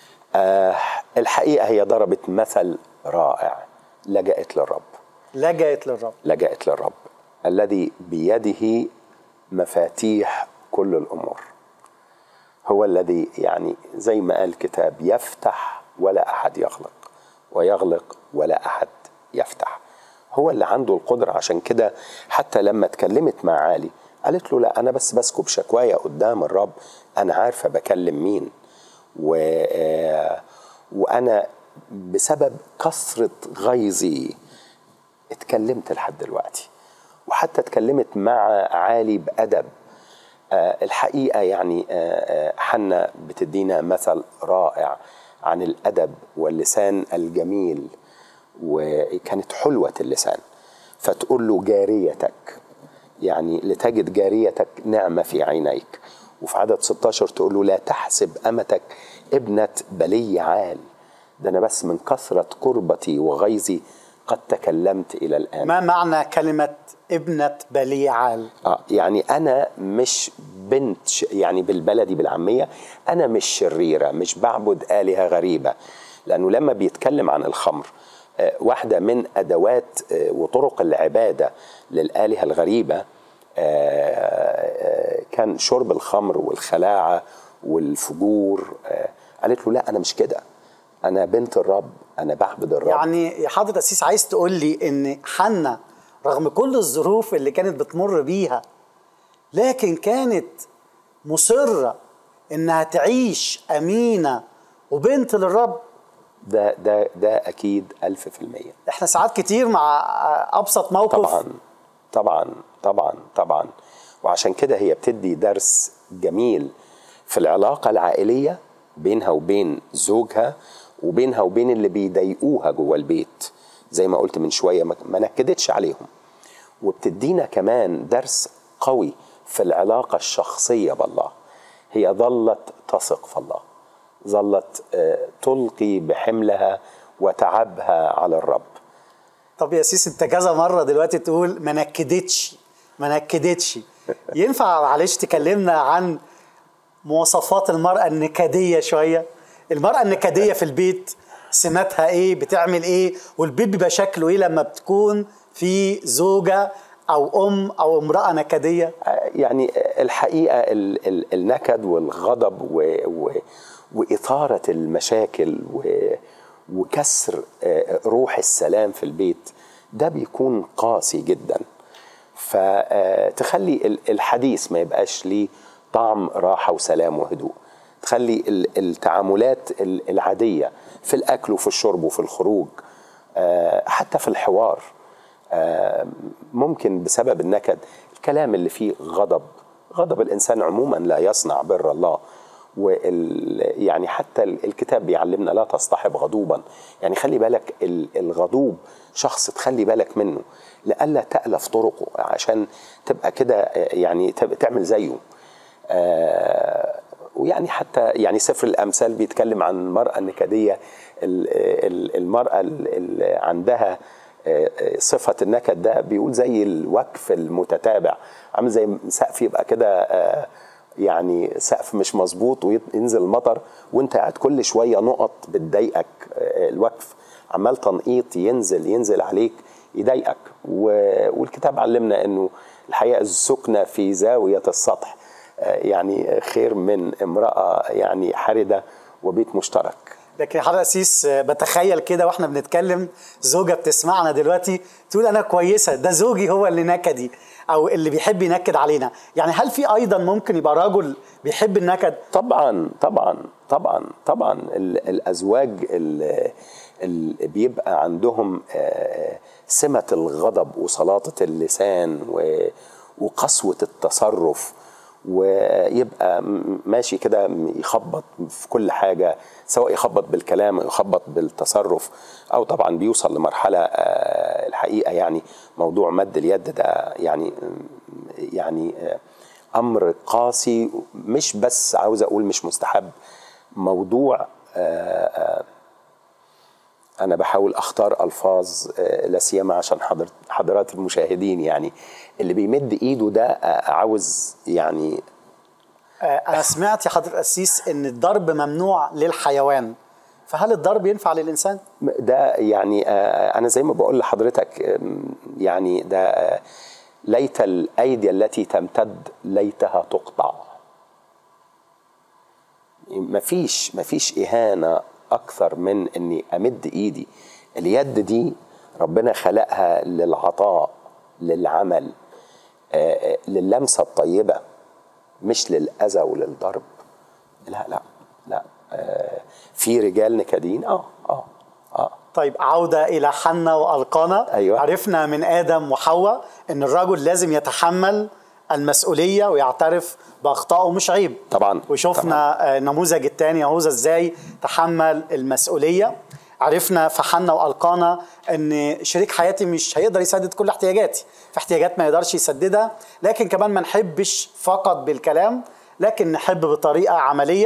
آه الحقيقه هي ضربت مثل رائع لجأت للرب لجأت للرب لجأت للرب الذي بيده مفاتيح كل الامور هو الذي يعني زي ما قال الكتاب يفتح ولا احد يغلق ويغلق ولا احد يفتح هو اللي عنده القدره عشان كده حتى لما اتكلمت مع علي قالت له لا انا بس بسكب شكوايا قدام الرب انا عارفه بكلم مين و آه، وانا بسبب كثره غيظي اتكلمت لحد دلوقتي وحتى اتكلمت مع عالي بأدب آه، الحقيقة يعني آه، آه، حنا بتدينا مثل رائع عن الأدب واللسان الجميل وكانت حلوة اللسان فتقول له جاريتك يعني لتجد جاريتك نعمة في عينيك وفي عدد 16 تقول له لا تحسب أمتك ابنة بلي عال ده انا بس من كثره كربتي وغيظي قد تكلمت الى الان ما معنى كلمة ابنة بليعال اه يعني انا مش بنت ش... يعني بالبلدي بالعاميه انا مش شريره مش بعبد الهه غريبه لانه لما بيتكلم عن الخمر آه واحده من ادوات آه وطرق العباده للالهه الغريبه آه آه كان شرب الخمر والخلاعه والفجور آه قالت له لا انا مش كده انا بنت الرب انا بعبد الرب يعني يا حضرة أسيس عايز تقول لي إن حنة رغم كل الظروف اللي كانت بتمر بيها لكن كانت مصرة إنها تعيش أمينة وبنت للرب ده ده ده اكيد ألف في المية إحنا ساعات كتير مع أبسط موقف طبعا طبعا طبعا طبعا وعشان كده هي بتدي درس جميل في العلاقة العائلية بينها وبين زوجها وبينها وبين اللي بيضايقوها جوه البيت زي ما قلت من شوية ما ما نكدتش عليهم وبتدينا كمان درس قوي في العلاقة الشخصية بالله هي ظلت تثق في الله ظلت آه، تلقي بحملها وتعبها على الرب طب يا سيس انت كذا مره دلوقتي تقول ما نكدتش ما نكدتش ينفع معلش تكلمنا عن مواصفات المراه النكديه شويه المراه النكديه في البيت سماتها ايه بتعمل ايه والبيت بيبقى شكله ايه لما بتكون في زوجه او ام او امراه نكديه يعني الحقيقه ال- ال- النكد والغضب و و واثاره المشاكل و وكسر آه، روح السلام في البيت ده بيكون قاسي جدا فتخلي ال- الحديث ما يبقاش ليه طعم راحه وسلام وهدوء تخلي ال- التعاملات ال- العاديه في الاكل وفي الشرب وفي الخروج آه، حتى في الحوار آه، ممكن بسبب النكد الكلام اللي فيه غضب غضب الانسان عموما لا يصنع بر الله وال يعني حتى ال- الكتاب بيعلمنا لا تصطحب غضوبا يعني خلي بالك ال- الغضوب شخص تخلي بالك منه لئلا تألف طرقه عشان تبقى كده آه، يعني تب- تعمل زيه آه، ويعني حتى يعني سفر الامثال بيتكلم عن المراه النكديه ال- ال- المراه اللي عندها آه، آه، صفه النكد ده بيقول زي الوقف المتتابع عامل زي سقف يبقى كده آه، يعني سقف مش مظبوط وينزل المطر وانت قاعد كل شويه نقط بتضايقك آه، الوقف عمال تنقيط ينزل ينزل عليك يضايقك و- والكتاب علمنا انه الحقيقه السكنه في زاويه السطح آه، يعني خير من امراه يعني حرده وبيت مشترك لكن يا حضرتك أسيس آه، بتخيل كده واحنا بنتكلم زوجة بتسمعنا دلوقتي تقول أنا كويسة ده زوجي هو اللي نكدي أو اللي بيحب ينكد علينا يعني هل في أيضا ممكن يبقى رجل بيحب النكد طبعا طبعا طبعا طبعا ال- الازواج اللي اللي بيبقى عندهم آه، سمه الغضب وسلاطه اللسان و- وقسوه التصرف ويبقى م- ماشي كده م- يخبط في كل حاجه سواء يخبط بالكلام او يخبط بالتصرف او طبعا بيوصل لمرحله آه، الحقيقه يعني موضوع مد اليد ده يعني يعني آه، امر قاسي مش بس عاوز اقول مش مستحب موضوع آه، آه، انا بحاول اختار الفاظ آه، لا سيما عشان حضر حضرات المشاهدين يعني اللي بيمد ايده ده آه، عاوز يعني آه، أنا سمعت يا حضرة القسيس إن الضرب ممنوع للحيوان فهل الضرب ينفع للإنسان؟ ده يعني آه، انا زي ما بقول لحضرتك آم، يعني ده آه، ليت الايدي التي تمتد ليتها تقطع مفيش مفيش اهانه اكثر من اني امد ايدي اليد دي ربنا خلقها للعطاء للعمل آه، آه، للمسه الطيبه مش للاذى وللضرب لا لا لا آه، في رجال نكدين اه اه اه طيب عودة إلى حنة وألقانا أيوة. عرفنا من آدم وحواء إن الرجل لازم يتحمل المسؤولية ويعترف بأخطائه مش عيب طبعا وشفنا آه، النموذج الثاني يهوذا ازاي تحمل المسؤوليه عرفنا في حنا والقانا ان شريك حياتي مش هيقدر يسدد كل احتياجاتي في احتياجات ما يقدرش يسددها لكن كمان ما نحبش فقط بالكلام لكن نحب بطريقه عمليه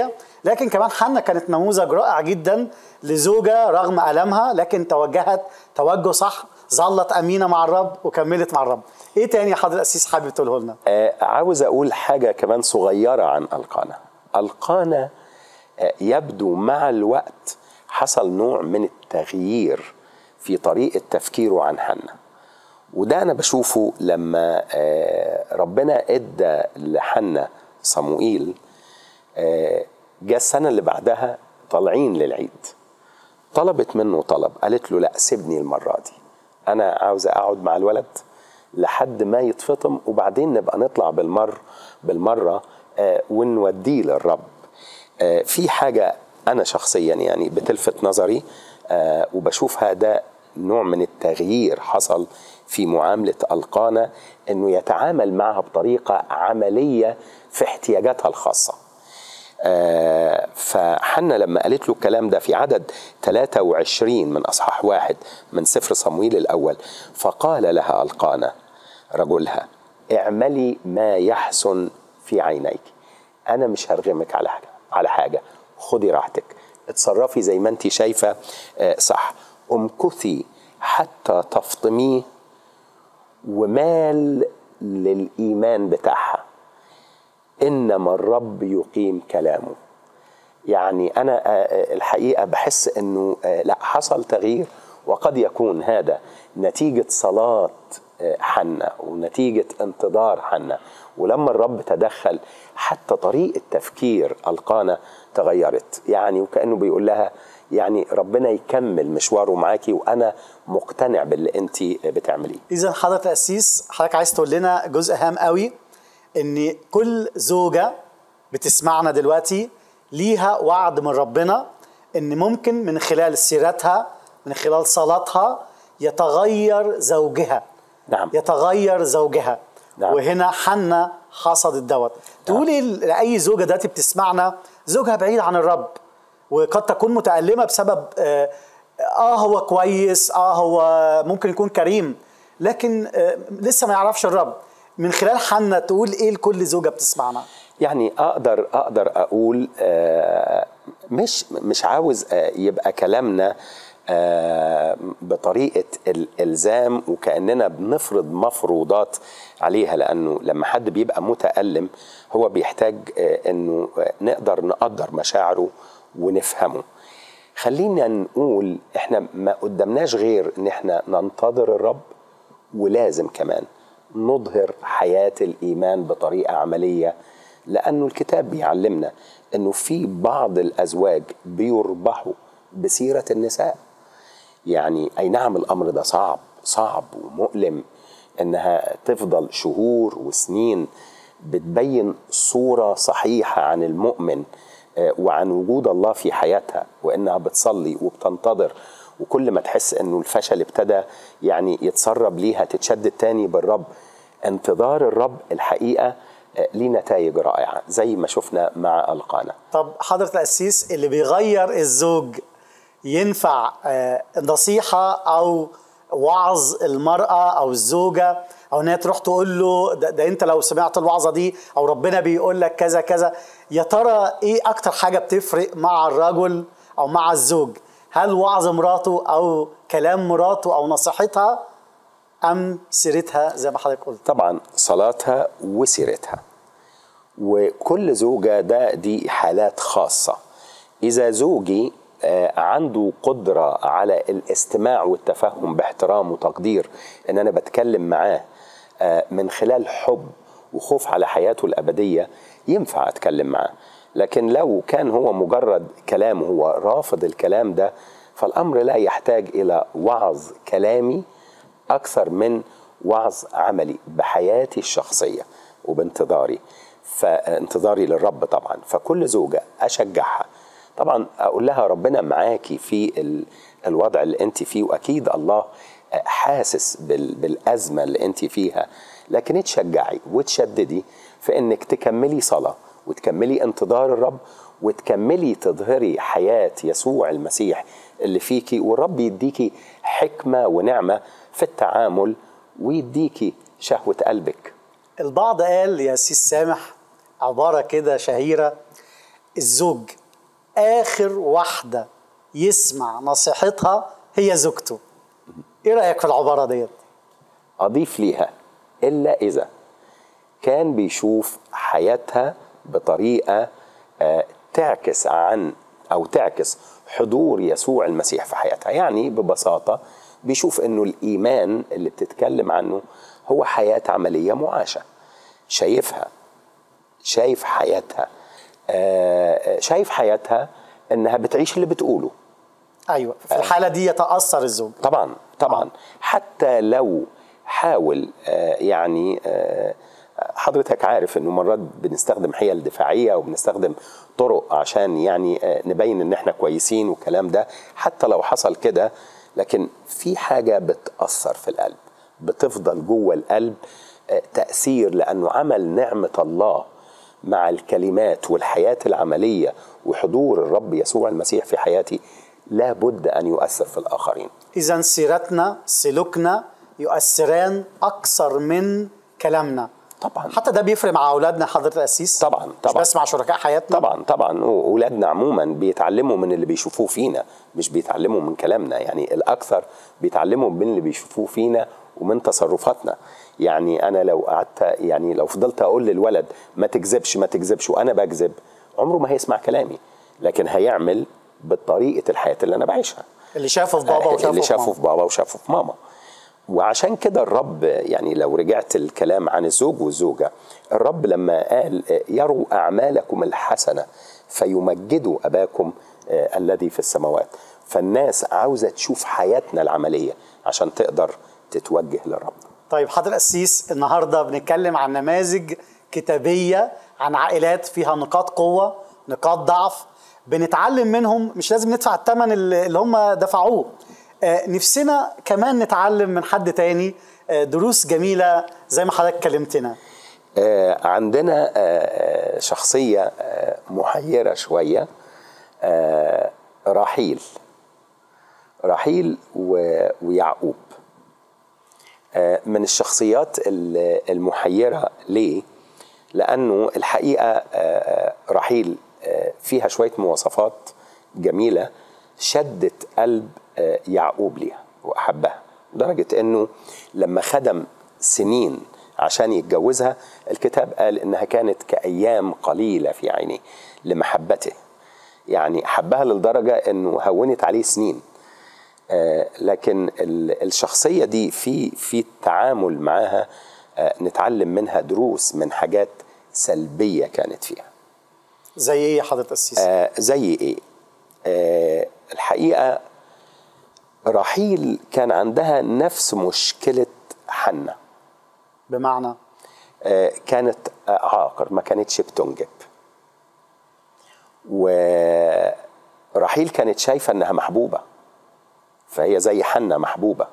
لكن كمان حنا كانت نموذج رائع جدا لزوجة رغم ألمها لكن توجهت توجه صح ظلت أمينة مع الرب وكملت مع الرب إيه تاني يا حضرة الأسيس حابب تقوله لنا آه، عاوز اقول حاجه كمان صغيره عن القانا القانا آه، يبدو مع الوقت حصل نوع من التغيير في طريقه تفكيره عن حنا وده انا بشوفه لما آه، ربنا ادى لحنا صموئيل آه، جه السنه اللي بعدها طالعين للعيد طلبت منه طلب قالت له لا سيبني المره دي انا عاوزه اقعد مع الولد لحد ما يتفطم وبعدين نبقى نطلع بالمر بالمره آه، ونوديه للرب آه، في حاجه انا شخصيا يعني بتلفت نظري آه، وبشوفها ده نوع من التغيير حصل في معامله القانا انه يتعامل معها بطريقه عمليه في احتياجاتها الخاصه آه، فحنا لما قالت له الكلام ده في عدد 23 من أصحاح واحد من سفر صمويل الأول فقال لها القانا رجلها اعملي ما يحسن في عينيك أنا مش هرغمك على حاجة على حاجة خدي راحتك اتصرفي زي ما انت شايفة آه، صح امكثي حتى تفطميه ومال للإيمان بتاعها انما الرب يقيم كلامه يعني انا آه، آه، الحقيقه بحس انه آه، لا حصل تغيير وقد يكون هذا نتيجه صلاه آه، حنا ونتيجه انتظار حنا ولما الرب تدخل حتى طريقه تفكير القانا تغيرت يعني وكانه بيقول لها يعني ربنا يكمل مشواره معاكي وانا مقتنع باللي انت بتعمليه إذا حضرة الأسيس حضرتك عايز تقول لنا جزء هام قوي إن كل زوجة بتسمعنا دلوقتي ليها وعد من ربنا إن ممكن من خلال سيرتها من خلال صلاتها يتغير زوجها نعم. يتغير زوجها نعم. وهنا حنا حصدت دوت تقولي لأي زوجة دلوقتي بتسمعنا زوجها بعيد عن الرب وقد تكون متألمة بسبب آه, آه هو كويس آه هو ممكن يكون كريم لكن آه لسه ما يعرفش الرب من خلال حنا تقول إيه لكل زوجة بتسمعنا يعني اقدر اقدر اقول آه، مش مش عاوز آه، يبقى كلامنا آه، بطريقه الالزام وكاننا بنفرض مفروضات عليها لانه لما حد بيبقى متالم هو بيحتاج آه، انه آه، نقدر نقدر مشاعره ونفهمه خلينا نقول احنا ما قدامناش غير ان احنا ننتظر الرب ولازم كمان نظهر حياة الإيمان بطريقة عملية لأنه الكتاب بيعلمنا أنه في بعض الأزواج بيربحوا بسيرة النساء يعني أي نعم الأمر ده صعب صعب ومؤلم أنها تفضل شهور وسنين بتبين صورة صحيحة عن المؤمن آه، وعن وجود الله في حياتها وانها بتصلي وبتنتظر وكل ما تحس انه الفشل ابتدى يعني يتسرب ليها تتشدد تاني بالرب انتظار الرب الحقيقه آه، ليه نتائج رائعه زي ما شفنا مع القانا طب حضرة القسيس اللي بيغير الزوج ينفع آه، نصيحة أو وعظ المرأة أو الزوجة أو إنها تروح تقول له ده, ده أنت لو سمعت الوعظة دي أو ربنا بيقول لك كذا كذا يا ترى إيه أكتر حاجة بتفرق مع الرجل أو مع الزوج هل وعظ مراته أو كلام مراته أو نصيحتها أم سيرتها زي ما حضرتك قلت طبعا صلاتها وسيرتها وكل زوجة ده دي حالات خاصة إذا زوجي آه، عنده قدرة على الاستماع والتفهم باحترام وتقدير إن أنا بتكلم معاه آه، من خلال حب وخوف على حياته الأبدية ينفع أتكلم معاه لكن لو كان هو مجرد كلام هو رافض الكلام ده فالأمر لا يحتاج إلى وعظ كلامي أكثر من وعظ عملي بحياتي الشخصية وبانتظاري فانتظاري للرب طبعا فكل زوجة أشجعها طبعا أقول لها ربنا معاكي في ال- الوضع اللي أنت فيه وأكيد الله حاسس بال- بالأزمة اللي أنت فيها لكن تشجعي وتشددي في أنك تكملي صلاة وتكملي انتظار الرب وتكملي تظهري حياة يسوع المسيح اللي فيكي والرب يديكي حكمة ونعمة في التعامل ويديكي شهوة قلبك البعض قال يا سيس سامح عبارة كده شهيرة الزوج اخر واحده يسمع نصيحتها هي زوجته ايه رايك في العباره ديت اضيف ليها الا اذا كان بيشوف حياتها بطريقه آه، تعكس عن او تعكس حضور يسوع المسيح في حياتها يعني ببساطه بيشوف انه الايمان اللي بتتكلم عنه هو حياه عمليه معاشه شايفها شايف حياتها آه، شايف حياتها انها بتعيش اللي بتقوله ايوه في الحاله دي يتاثر الزوج طبعا طبعا حتى لو حاول آه، يعني آه، حضرتك عارف انه مرات بنستخدم حيل دفاعيه وبنستخدم طرق عشان يعني آه، نبين ان احنا كويسين والكلام ده حتى لو حصل كده لكن في حاجه بتاثر في القلب بتفضل جوه القلب آه، تاثير لانه عمل نعمه الله مع الكلمات والحياه العمليه وحضور الرب يسوع المسيح في حياتي لابد ان يؤثر في الاخرين اذا سيرتنا سلوكنا يؤثران اكثر من كلامنا طبعا حتى ده بيفرق مع اولادنا حضره القسيس طبعا مش طبعا بس مع شركاء حياتنا طبعا طبعا واولادنا عموما بيتعلموا من اللي بيشوفوه فينا مش بيتعلموا من كلامنا يعني الاكثر بيتعلموا من اللي بيشوفوه فينا ومن تصرفاتنا يعني انا لو قعدت يعني لو فضلت اقول للولد ما تكذبش ما تكذبش وانا بكذب عمره ما هيسمع كلامي لكن هيعمل بطريقه الحياه اللي انا بعيشها اللي شافه في بابا وشافه اللي في شافه ماما. في بابا وشافه في ماما وعشان كده الرب يعني لو رجعت الكلام عن الزوج والزوجة الرب لما قال يروا أعمالكم الحسنة فيمجدوا أباكم آه، الذي في السماوات فالناس عاوزة تشوف حياتنا العملية عشان تقدر تتوجه للرب طيب حضر القسيس النهارده بنتكلم عن نماذج كتابيه عن عائلات فيها نقاط قوه نقاط ضعف بنتعلم منهم مش لازم ندفع الثمن اللي اللي هم دفعوه آه، نفسنا كمان نتعلم من حد تاني آه، دروس جميله زي ما حضرتك كلمتنا آه، عندنا آه، آه، شخصية آه، محيرة شوية آه، رحيل رحيل و- ويعقوب آه، من الشخصيات ال- المحيرة ليه؟ لأنه الحقيقة آه، آه، رحيل آه، فيها شوية مواصفات جميلة شدت قلب آه، يعقوب ليها وأحبها لدرجة أنه لما خدم سنين عشان يتجوزها الكتاب قال إنها كانت كأيام قليلة في عينيه لمحبته يعني حبها للدرجة أنه هونت عليه سنين آه، لكن ال- الشخصية دي في في التعامل معاها آه، نتعلم منها دروس من حاجات سلبية كانت فيها زي ايه يا حضره القسيس آه، زي ايه آه، الحقيقة رحيل كان عندها نفس مشكلة حنة بمعنى آه، كانت آه، عاقر ما كانتش بتنجب ورحيل كانت شايفة انها محبوبة فهي زي حنة محبوبة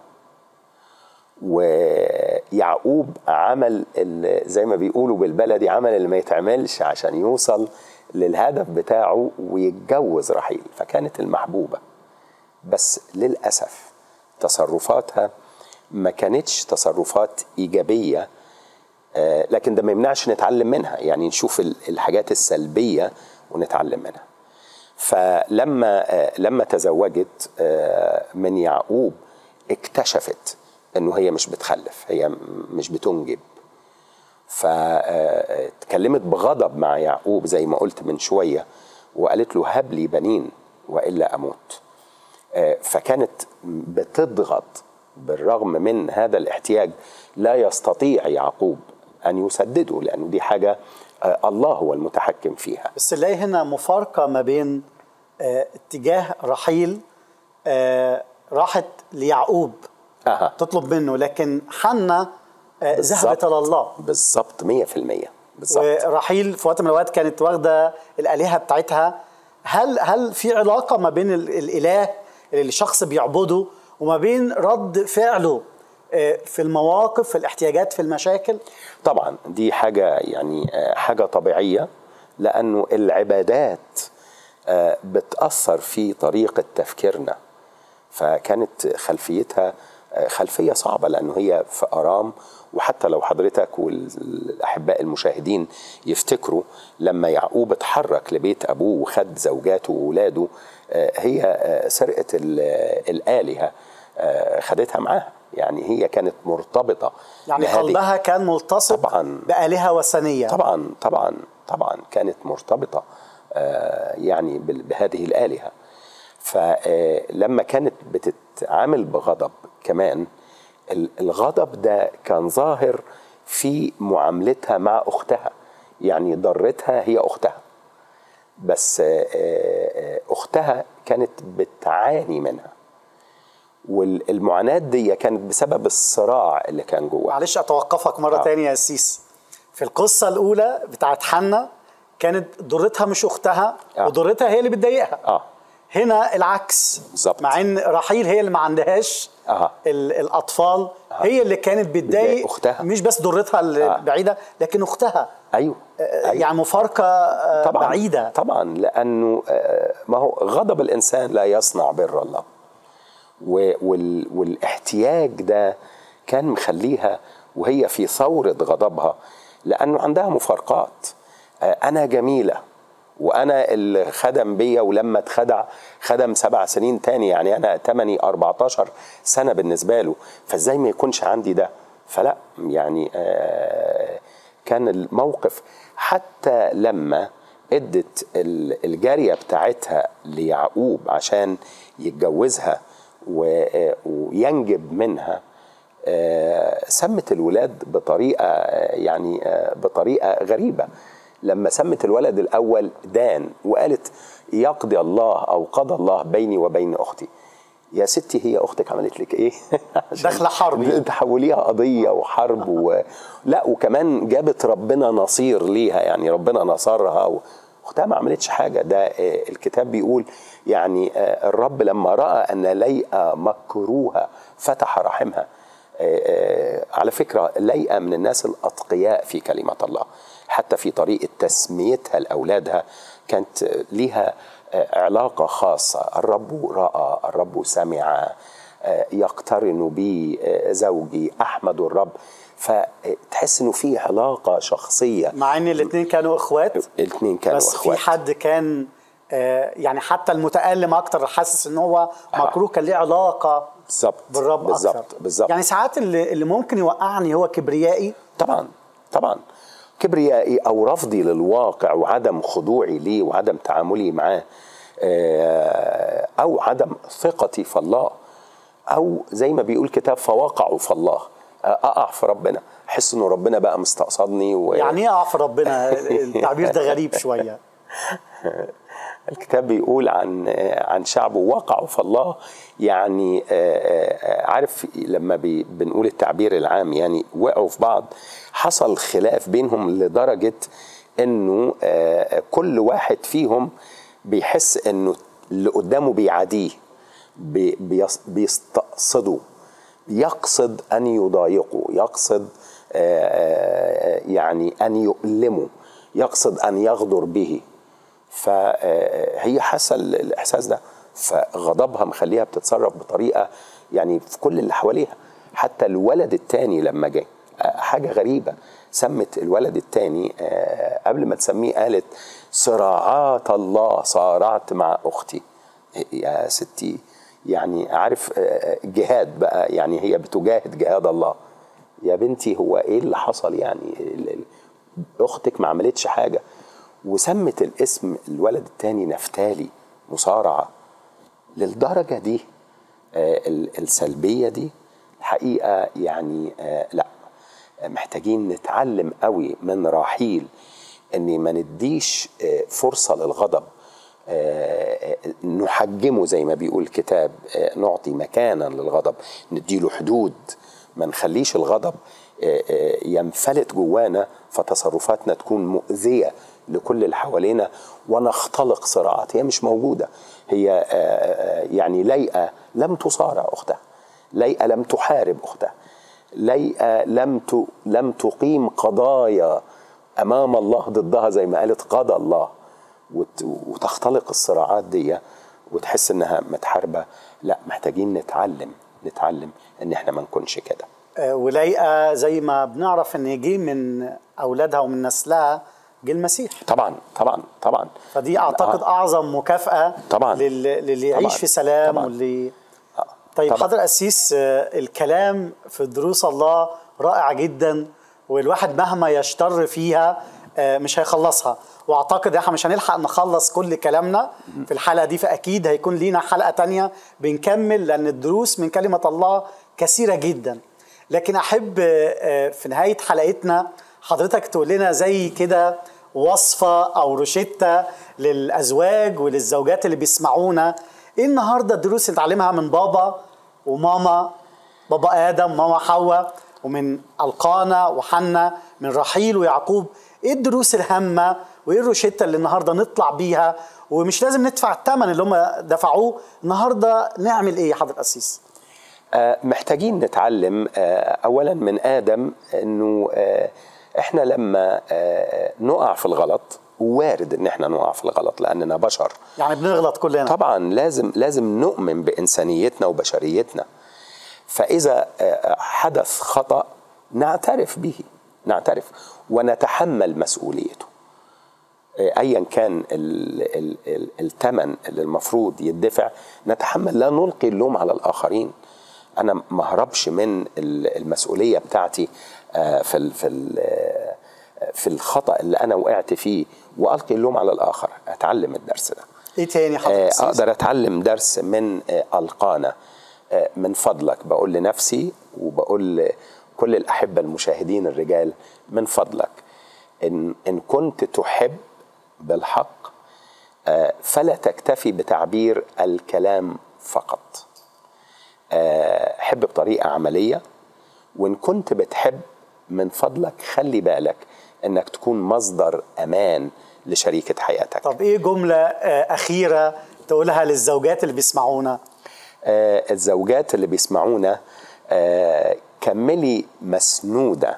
ويعقوب عمل ال- زي ما بيقولوا بالبلدي عمل اللي ما يتعملش عشان يوصل للهدف بتاعه ويتجوز رحيل فكانت المحبوبة بس للأسف تصرفاتها ما كانتش تصرفات إيجابية آه، لكن ده ما يمنعش نتعلم منها يعني نشوف ال- الحاجات السلبية ونتعلم منها فلما آه، لما تزوجت آه، من يعقوب اكتشفت انه هي مش بتخلف هي م- مش بتنجب فاتكلمت بغضب مع يعقوب زي ما قلت من شويه وقالت له هب لي بنين والا اموت آه، فكانت بتضغط بالرغم من هذا الاحتياج لا يستطيع يعقوب ان يسدده لانه دي حاجه آه، الله هو المتحكم فيها بس نلاقي هنا مفارقة ما بين آه، اتجاه رحيل آه، راحت ليعقوب أها. تطلب منه لكن حنة آه، ذهبت بالظبط. إلى الله بالظبط 100% بالظبط ورحيل في وقت من الأوقات كانت واخدة الآلهة بتاعتها هل هل في علاقة ما بين ال- الإله اللي الشخص بيعبده وما بين رد فعله آه، في المواقف في الاحتياجات في المشاكل طبعا دي حاجة يعني آه، حاجة طبيعية لأنه العبادات آه، بتأثر في طريقة تفكيرنا فكانت خلفيتها آه، خلفيه صعبه لانه هي في ارام وحتى لو حضرتك والاحباء المشاهدين يفتكروا لما يعقوب اتحرك لبيت ابوه وخد زوجاته واولاده آه، هي آه، سرقه ال- الالهه آه، خدتها معاها يعني هي كانت مرتبطه يعني بهذه- قلبها كان ملتصق طبعا بآلهة وثنية طبعا طبعا طبعا كانت مرتبطه آه، يعني بال- بهذه الالهه فلما كانت بتتعامل بغضب كمان ال- الغضب ده كان ظاهر في معاملتها مع اختها يعني ضرتها هي اختها بس آه، آه، اختها كانت بتعاني منها والمعاناه دي كانت بسبب الصراع اللي كان جواها معلش أتوقفك مرة آه. تانية يا سيس في القصة الأولى بتاعت حنة كانت ضرتها مش أختها آه. وضرتها هي اللي بتضايقها اه هنا العكس بالظبط. مع ان رحيل هي اللي ما عندهاش أها. ال- الاطفال هي اللي كانت بتضايق بتضايق أختها. مش بس ضرتها آه. البعيده لكن اختها ايوه, آه، أيوة. يعني مفارقه آه، طبعا بعيده طبعا لانه آه، ما هو غضب الانسان لا يصنع بر الله و- وال- والاحتياج ده كان مخليها وهي في ثورة غضبها لأنه عندها مفارقات آه، أنا جميلة وأنا اللي خدم بيا ولما اتخدع خدم سبع سنين تاني يعني أنا تمني 14 سنة بالنسبة له فإزاي ما يكونش عندي ده فلا يعني آه، كان الموقف حتى لما ادت ال- الجارية بتاعتها ليعقوب عشان يتجوزها و- وينجب منها آه، سمت الولاد بطريقة آه، يعني آه، بطريقة غريبة لما سمت الولد الأول دان وقالت يقضي الله أو قضى الله بيني وبين أختي يا ستي هي اختك عملت لك ايه عشان داخلة حرب. تحوليها قضيه وحرب و... لا وكمان جابت ربنا نصير ليها يعني ربنا نصرها و... اختها ما عملتش حاجه ده آه، الكتاب بيقول يعني آه، الرب لما راى ان ليئه مكروها فتح رحمها آه، آه، على فكره ليئه من الناس الاتقياء في كلمه الله حتى في طريقه تسميتها لاولادها كانت آه، ليها آه، علاقه خاصه الرب راى الرب سمع آه، يقترن بي آه، زوجي احمد الرب فتحس انه في علاقه شخصيه مع ان الاثنين كانوا اخوات الاثنين كانوا بس اخوات في حد كان آه، يعني حتى المتألم اكتر حاسس ان هو مكروه كان ليه علاقه بالظبط بالرب بالظبط اكتر بالظبط يعني ساعات اللي, اللي ممكن يوقعني هو كبريائي طبعا طبعا كبريائي او رفضي للواقع وعدم خضوعي ليه وعدم تعاملي معاه آه، او عدم ثقتي في الله او زي ما بيقول كتاب فوقعوا في الله آه، اقع في ربنا احس انه ربنا بقى مستقصدني و... يعني ايه اقع في ربنا التعبير ده غريب شويه الكتاب بيقول عن عن شعبه وقعوا في الله يعني آه، آه، عارف لما بي- بنقول التعبير العام يعني وقعوا في بعض حصل خلاف بينهم لدرجة انه آه، كل واحد فيهم بيحس انه اللي قدامه بيعاديه بي- بيص- بيستقصده يقصد ان يضايقه يقصد آه، آه، يعني ان يؤلمه يقصد ان يغدر به فهي حاسه ال- الاحساس ده فغضبها مخليها بتتصرف بطريقه يعني في كل اللي حواليها حتى الولد التاني لما جه آه، حاجه غريبه سمت الولد التاني آه، قبل ما تسميه قالت صراعات الله صارعت مع اختي يا ستي يعني عارف آه، جهاد بقى يعني هي بتجاهد جهاد الله يا بنتي هو ايه اللي حصل يعني ال- ال- اختك ما عملتش حاجه وسمت الاسم الولد التاني نفتالي مصارعه للدرجه دي آه، ال- السلبيه دي الحقيقه يعني آه، لا محتاجين نتعلم قوي من راحيل ان ما نديش آه، فرصه للغضب آه، آه، نحجمه زي ما بيقول الكتاب آه، نعطي مكانا للغضب نديله حدود ما نخليش الغضب آه، آه، ينفلت جوانا فتصرفاتنا تكون مؤذيه لكل اللي حوالينا ونختلق صراعات هي مش موجوده هي آه، آه، يعني ليئه لم تصارع اختها ليئه لم تحارب اختها ليئه لم ت- لم تقيم قضايا امام الله ضدها زي ما قالت قضى الله وت- وتختلق الصراعات دي وتحس انها متحاربه لا محتاجين نتعلم نتعلم ان احنا ما نكونش كده آه، ولايقه زي ما بنعرف ان جه من اولادها ومن نسلها جه المسيح طبعا طبعا طبعا فدي اعتقد آه. اعظم مكافاه طبعاً. لل- للي يعيش طبعاً. في سلام طبعاً. واللي آه. طيب طبعاً. حضر قسيس آه، الكلام في دروس الله رائع جدا والواحد مهما يشتر فيها آه، مش هيخلصها واعتقد احنا مش هنلحق نخلص كل كلامنا في الحلقه دي فاكيد هيكون لينا حلقه تانية بنكمل لان الدروس من كلمه الله كثيره جدا لكن احب آه، آه، في نهايه حلقتنا حضرتك تقول لنا زي كده وصفه او روشته للازواج وللزوجات اللي بيسمعونا ايه النهارده الدروس اللي نتعلمها من بابا وماما بابا ادم ماما حواء ومن القانا وحنا من رحيل ويعقوب ايه الدروس الهامه وايه الروشته اللي النهارده نطلع بيها ومش لازم ندفع الثمن اللي هم دفعوه النهارده نعمل ايه يا حضره القسيس آه، محتاجين نتعلم آه، اولا من ادم انه آه، احنا لما آه، نقع في الغلط وارد ان احنا نقع في الغلط لاننا بشر يعني بنغلط كلنا طبعا لازم لازم نؤمن بانسانيتنا وبشريتنا فاذا آه، حدث خطا نعترف به نعترف ونتحمل مسؤوليته آه، ايا كان ال- ال- ال- الثمن اللي المفروض يدفع نتحمل لا نلقي اللوم على الاخرين انا ما هربش من ال- المسؤوليه بتاعتي آه، في ال- في ال- آه، في الخطا اللي انا وقعت فيه والقي اللوم على الاخر اتعلم الدرس ده ايه تاني يا حضره آه، القسيس اقدر اتعلم درس من آه، القانا آه، من فضلك بقول لنفسي وبقول لكل الاحبه المشاهدين الرجال من فضلك ان ان كنت تحب بالحق آه، فلا تكتفي بتعبير الكلام فقط آه، حب بطريقه عمليه وان كنت بتحب من فضلك خلي بالك انك تكون مصدر امان لشريكه حياتك طب ايه جمله آه، اخيره تقولها للزوجات اللي بيسمعونا آه، الزوجات اللي بيسمعونا آه، كملي مسنودة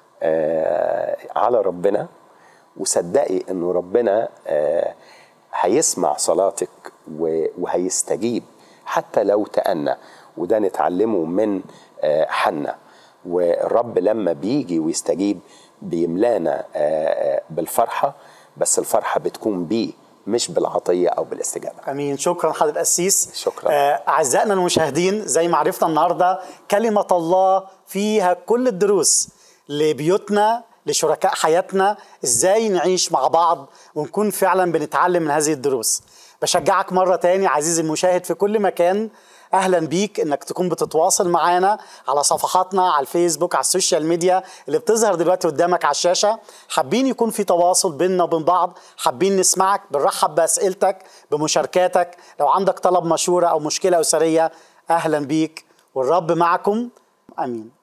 آه، على ربنا وصدقي انه ربنا آه، هيسمع صلاتك و- وهيستجيب حتى لو تأنى وده نتعلمه من آه، حنا والرب لما بيجي ويستجيب بيملانا آه، آه، بالفرحة بس الفرحة بتكون بيه مش بالعطية أو بالاستجابة امين شكرا حضرة القسيس شكراً. آه، اعزائنا المشاهدين زي ما عرفنا النهارده كلمه الله فيها كل الدروس لبيوتنا لشركاء حياتنا ازاي نعيش مع بعض ونكون فعلا بنتعلم من هذه الدروس بشجعك مره تاني عزيزي المشاهد في كل مكان اهلا بيك انك تكون بتتواصل معانا على صفحاتنا على الفيسبوك على السوشيال ميديا اللي بتظهر دلوقتي قدامك على الشاشه حابين يكون في تواصل بيننا وبين بعض حابين نسمعك بنرحب باسئلتك بمشاركاتك لو عندك طلب مشوره او مشكله اسريه اهلا بيك والرب معكم امين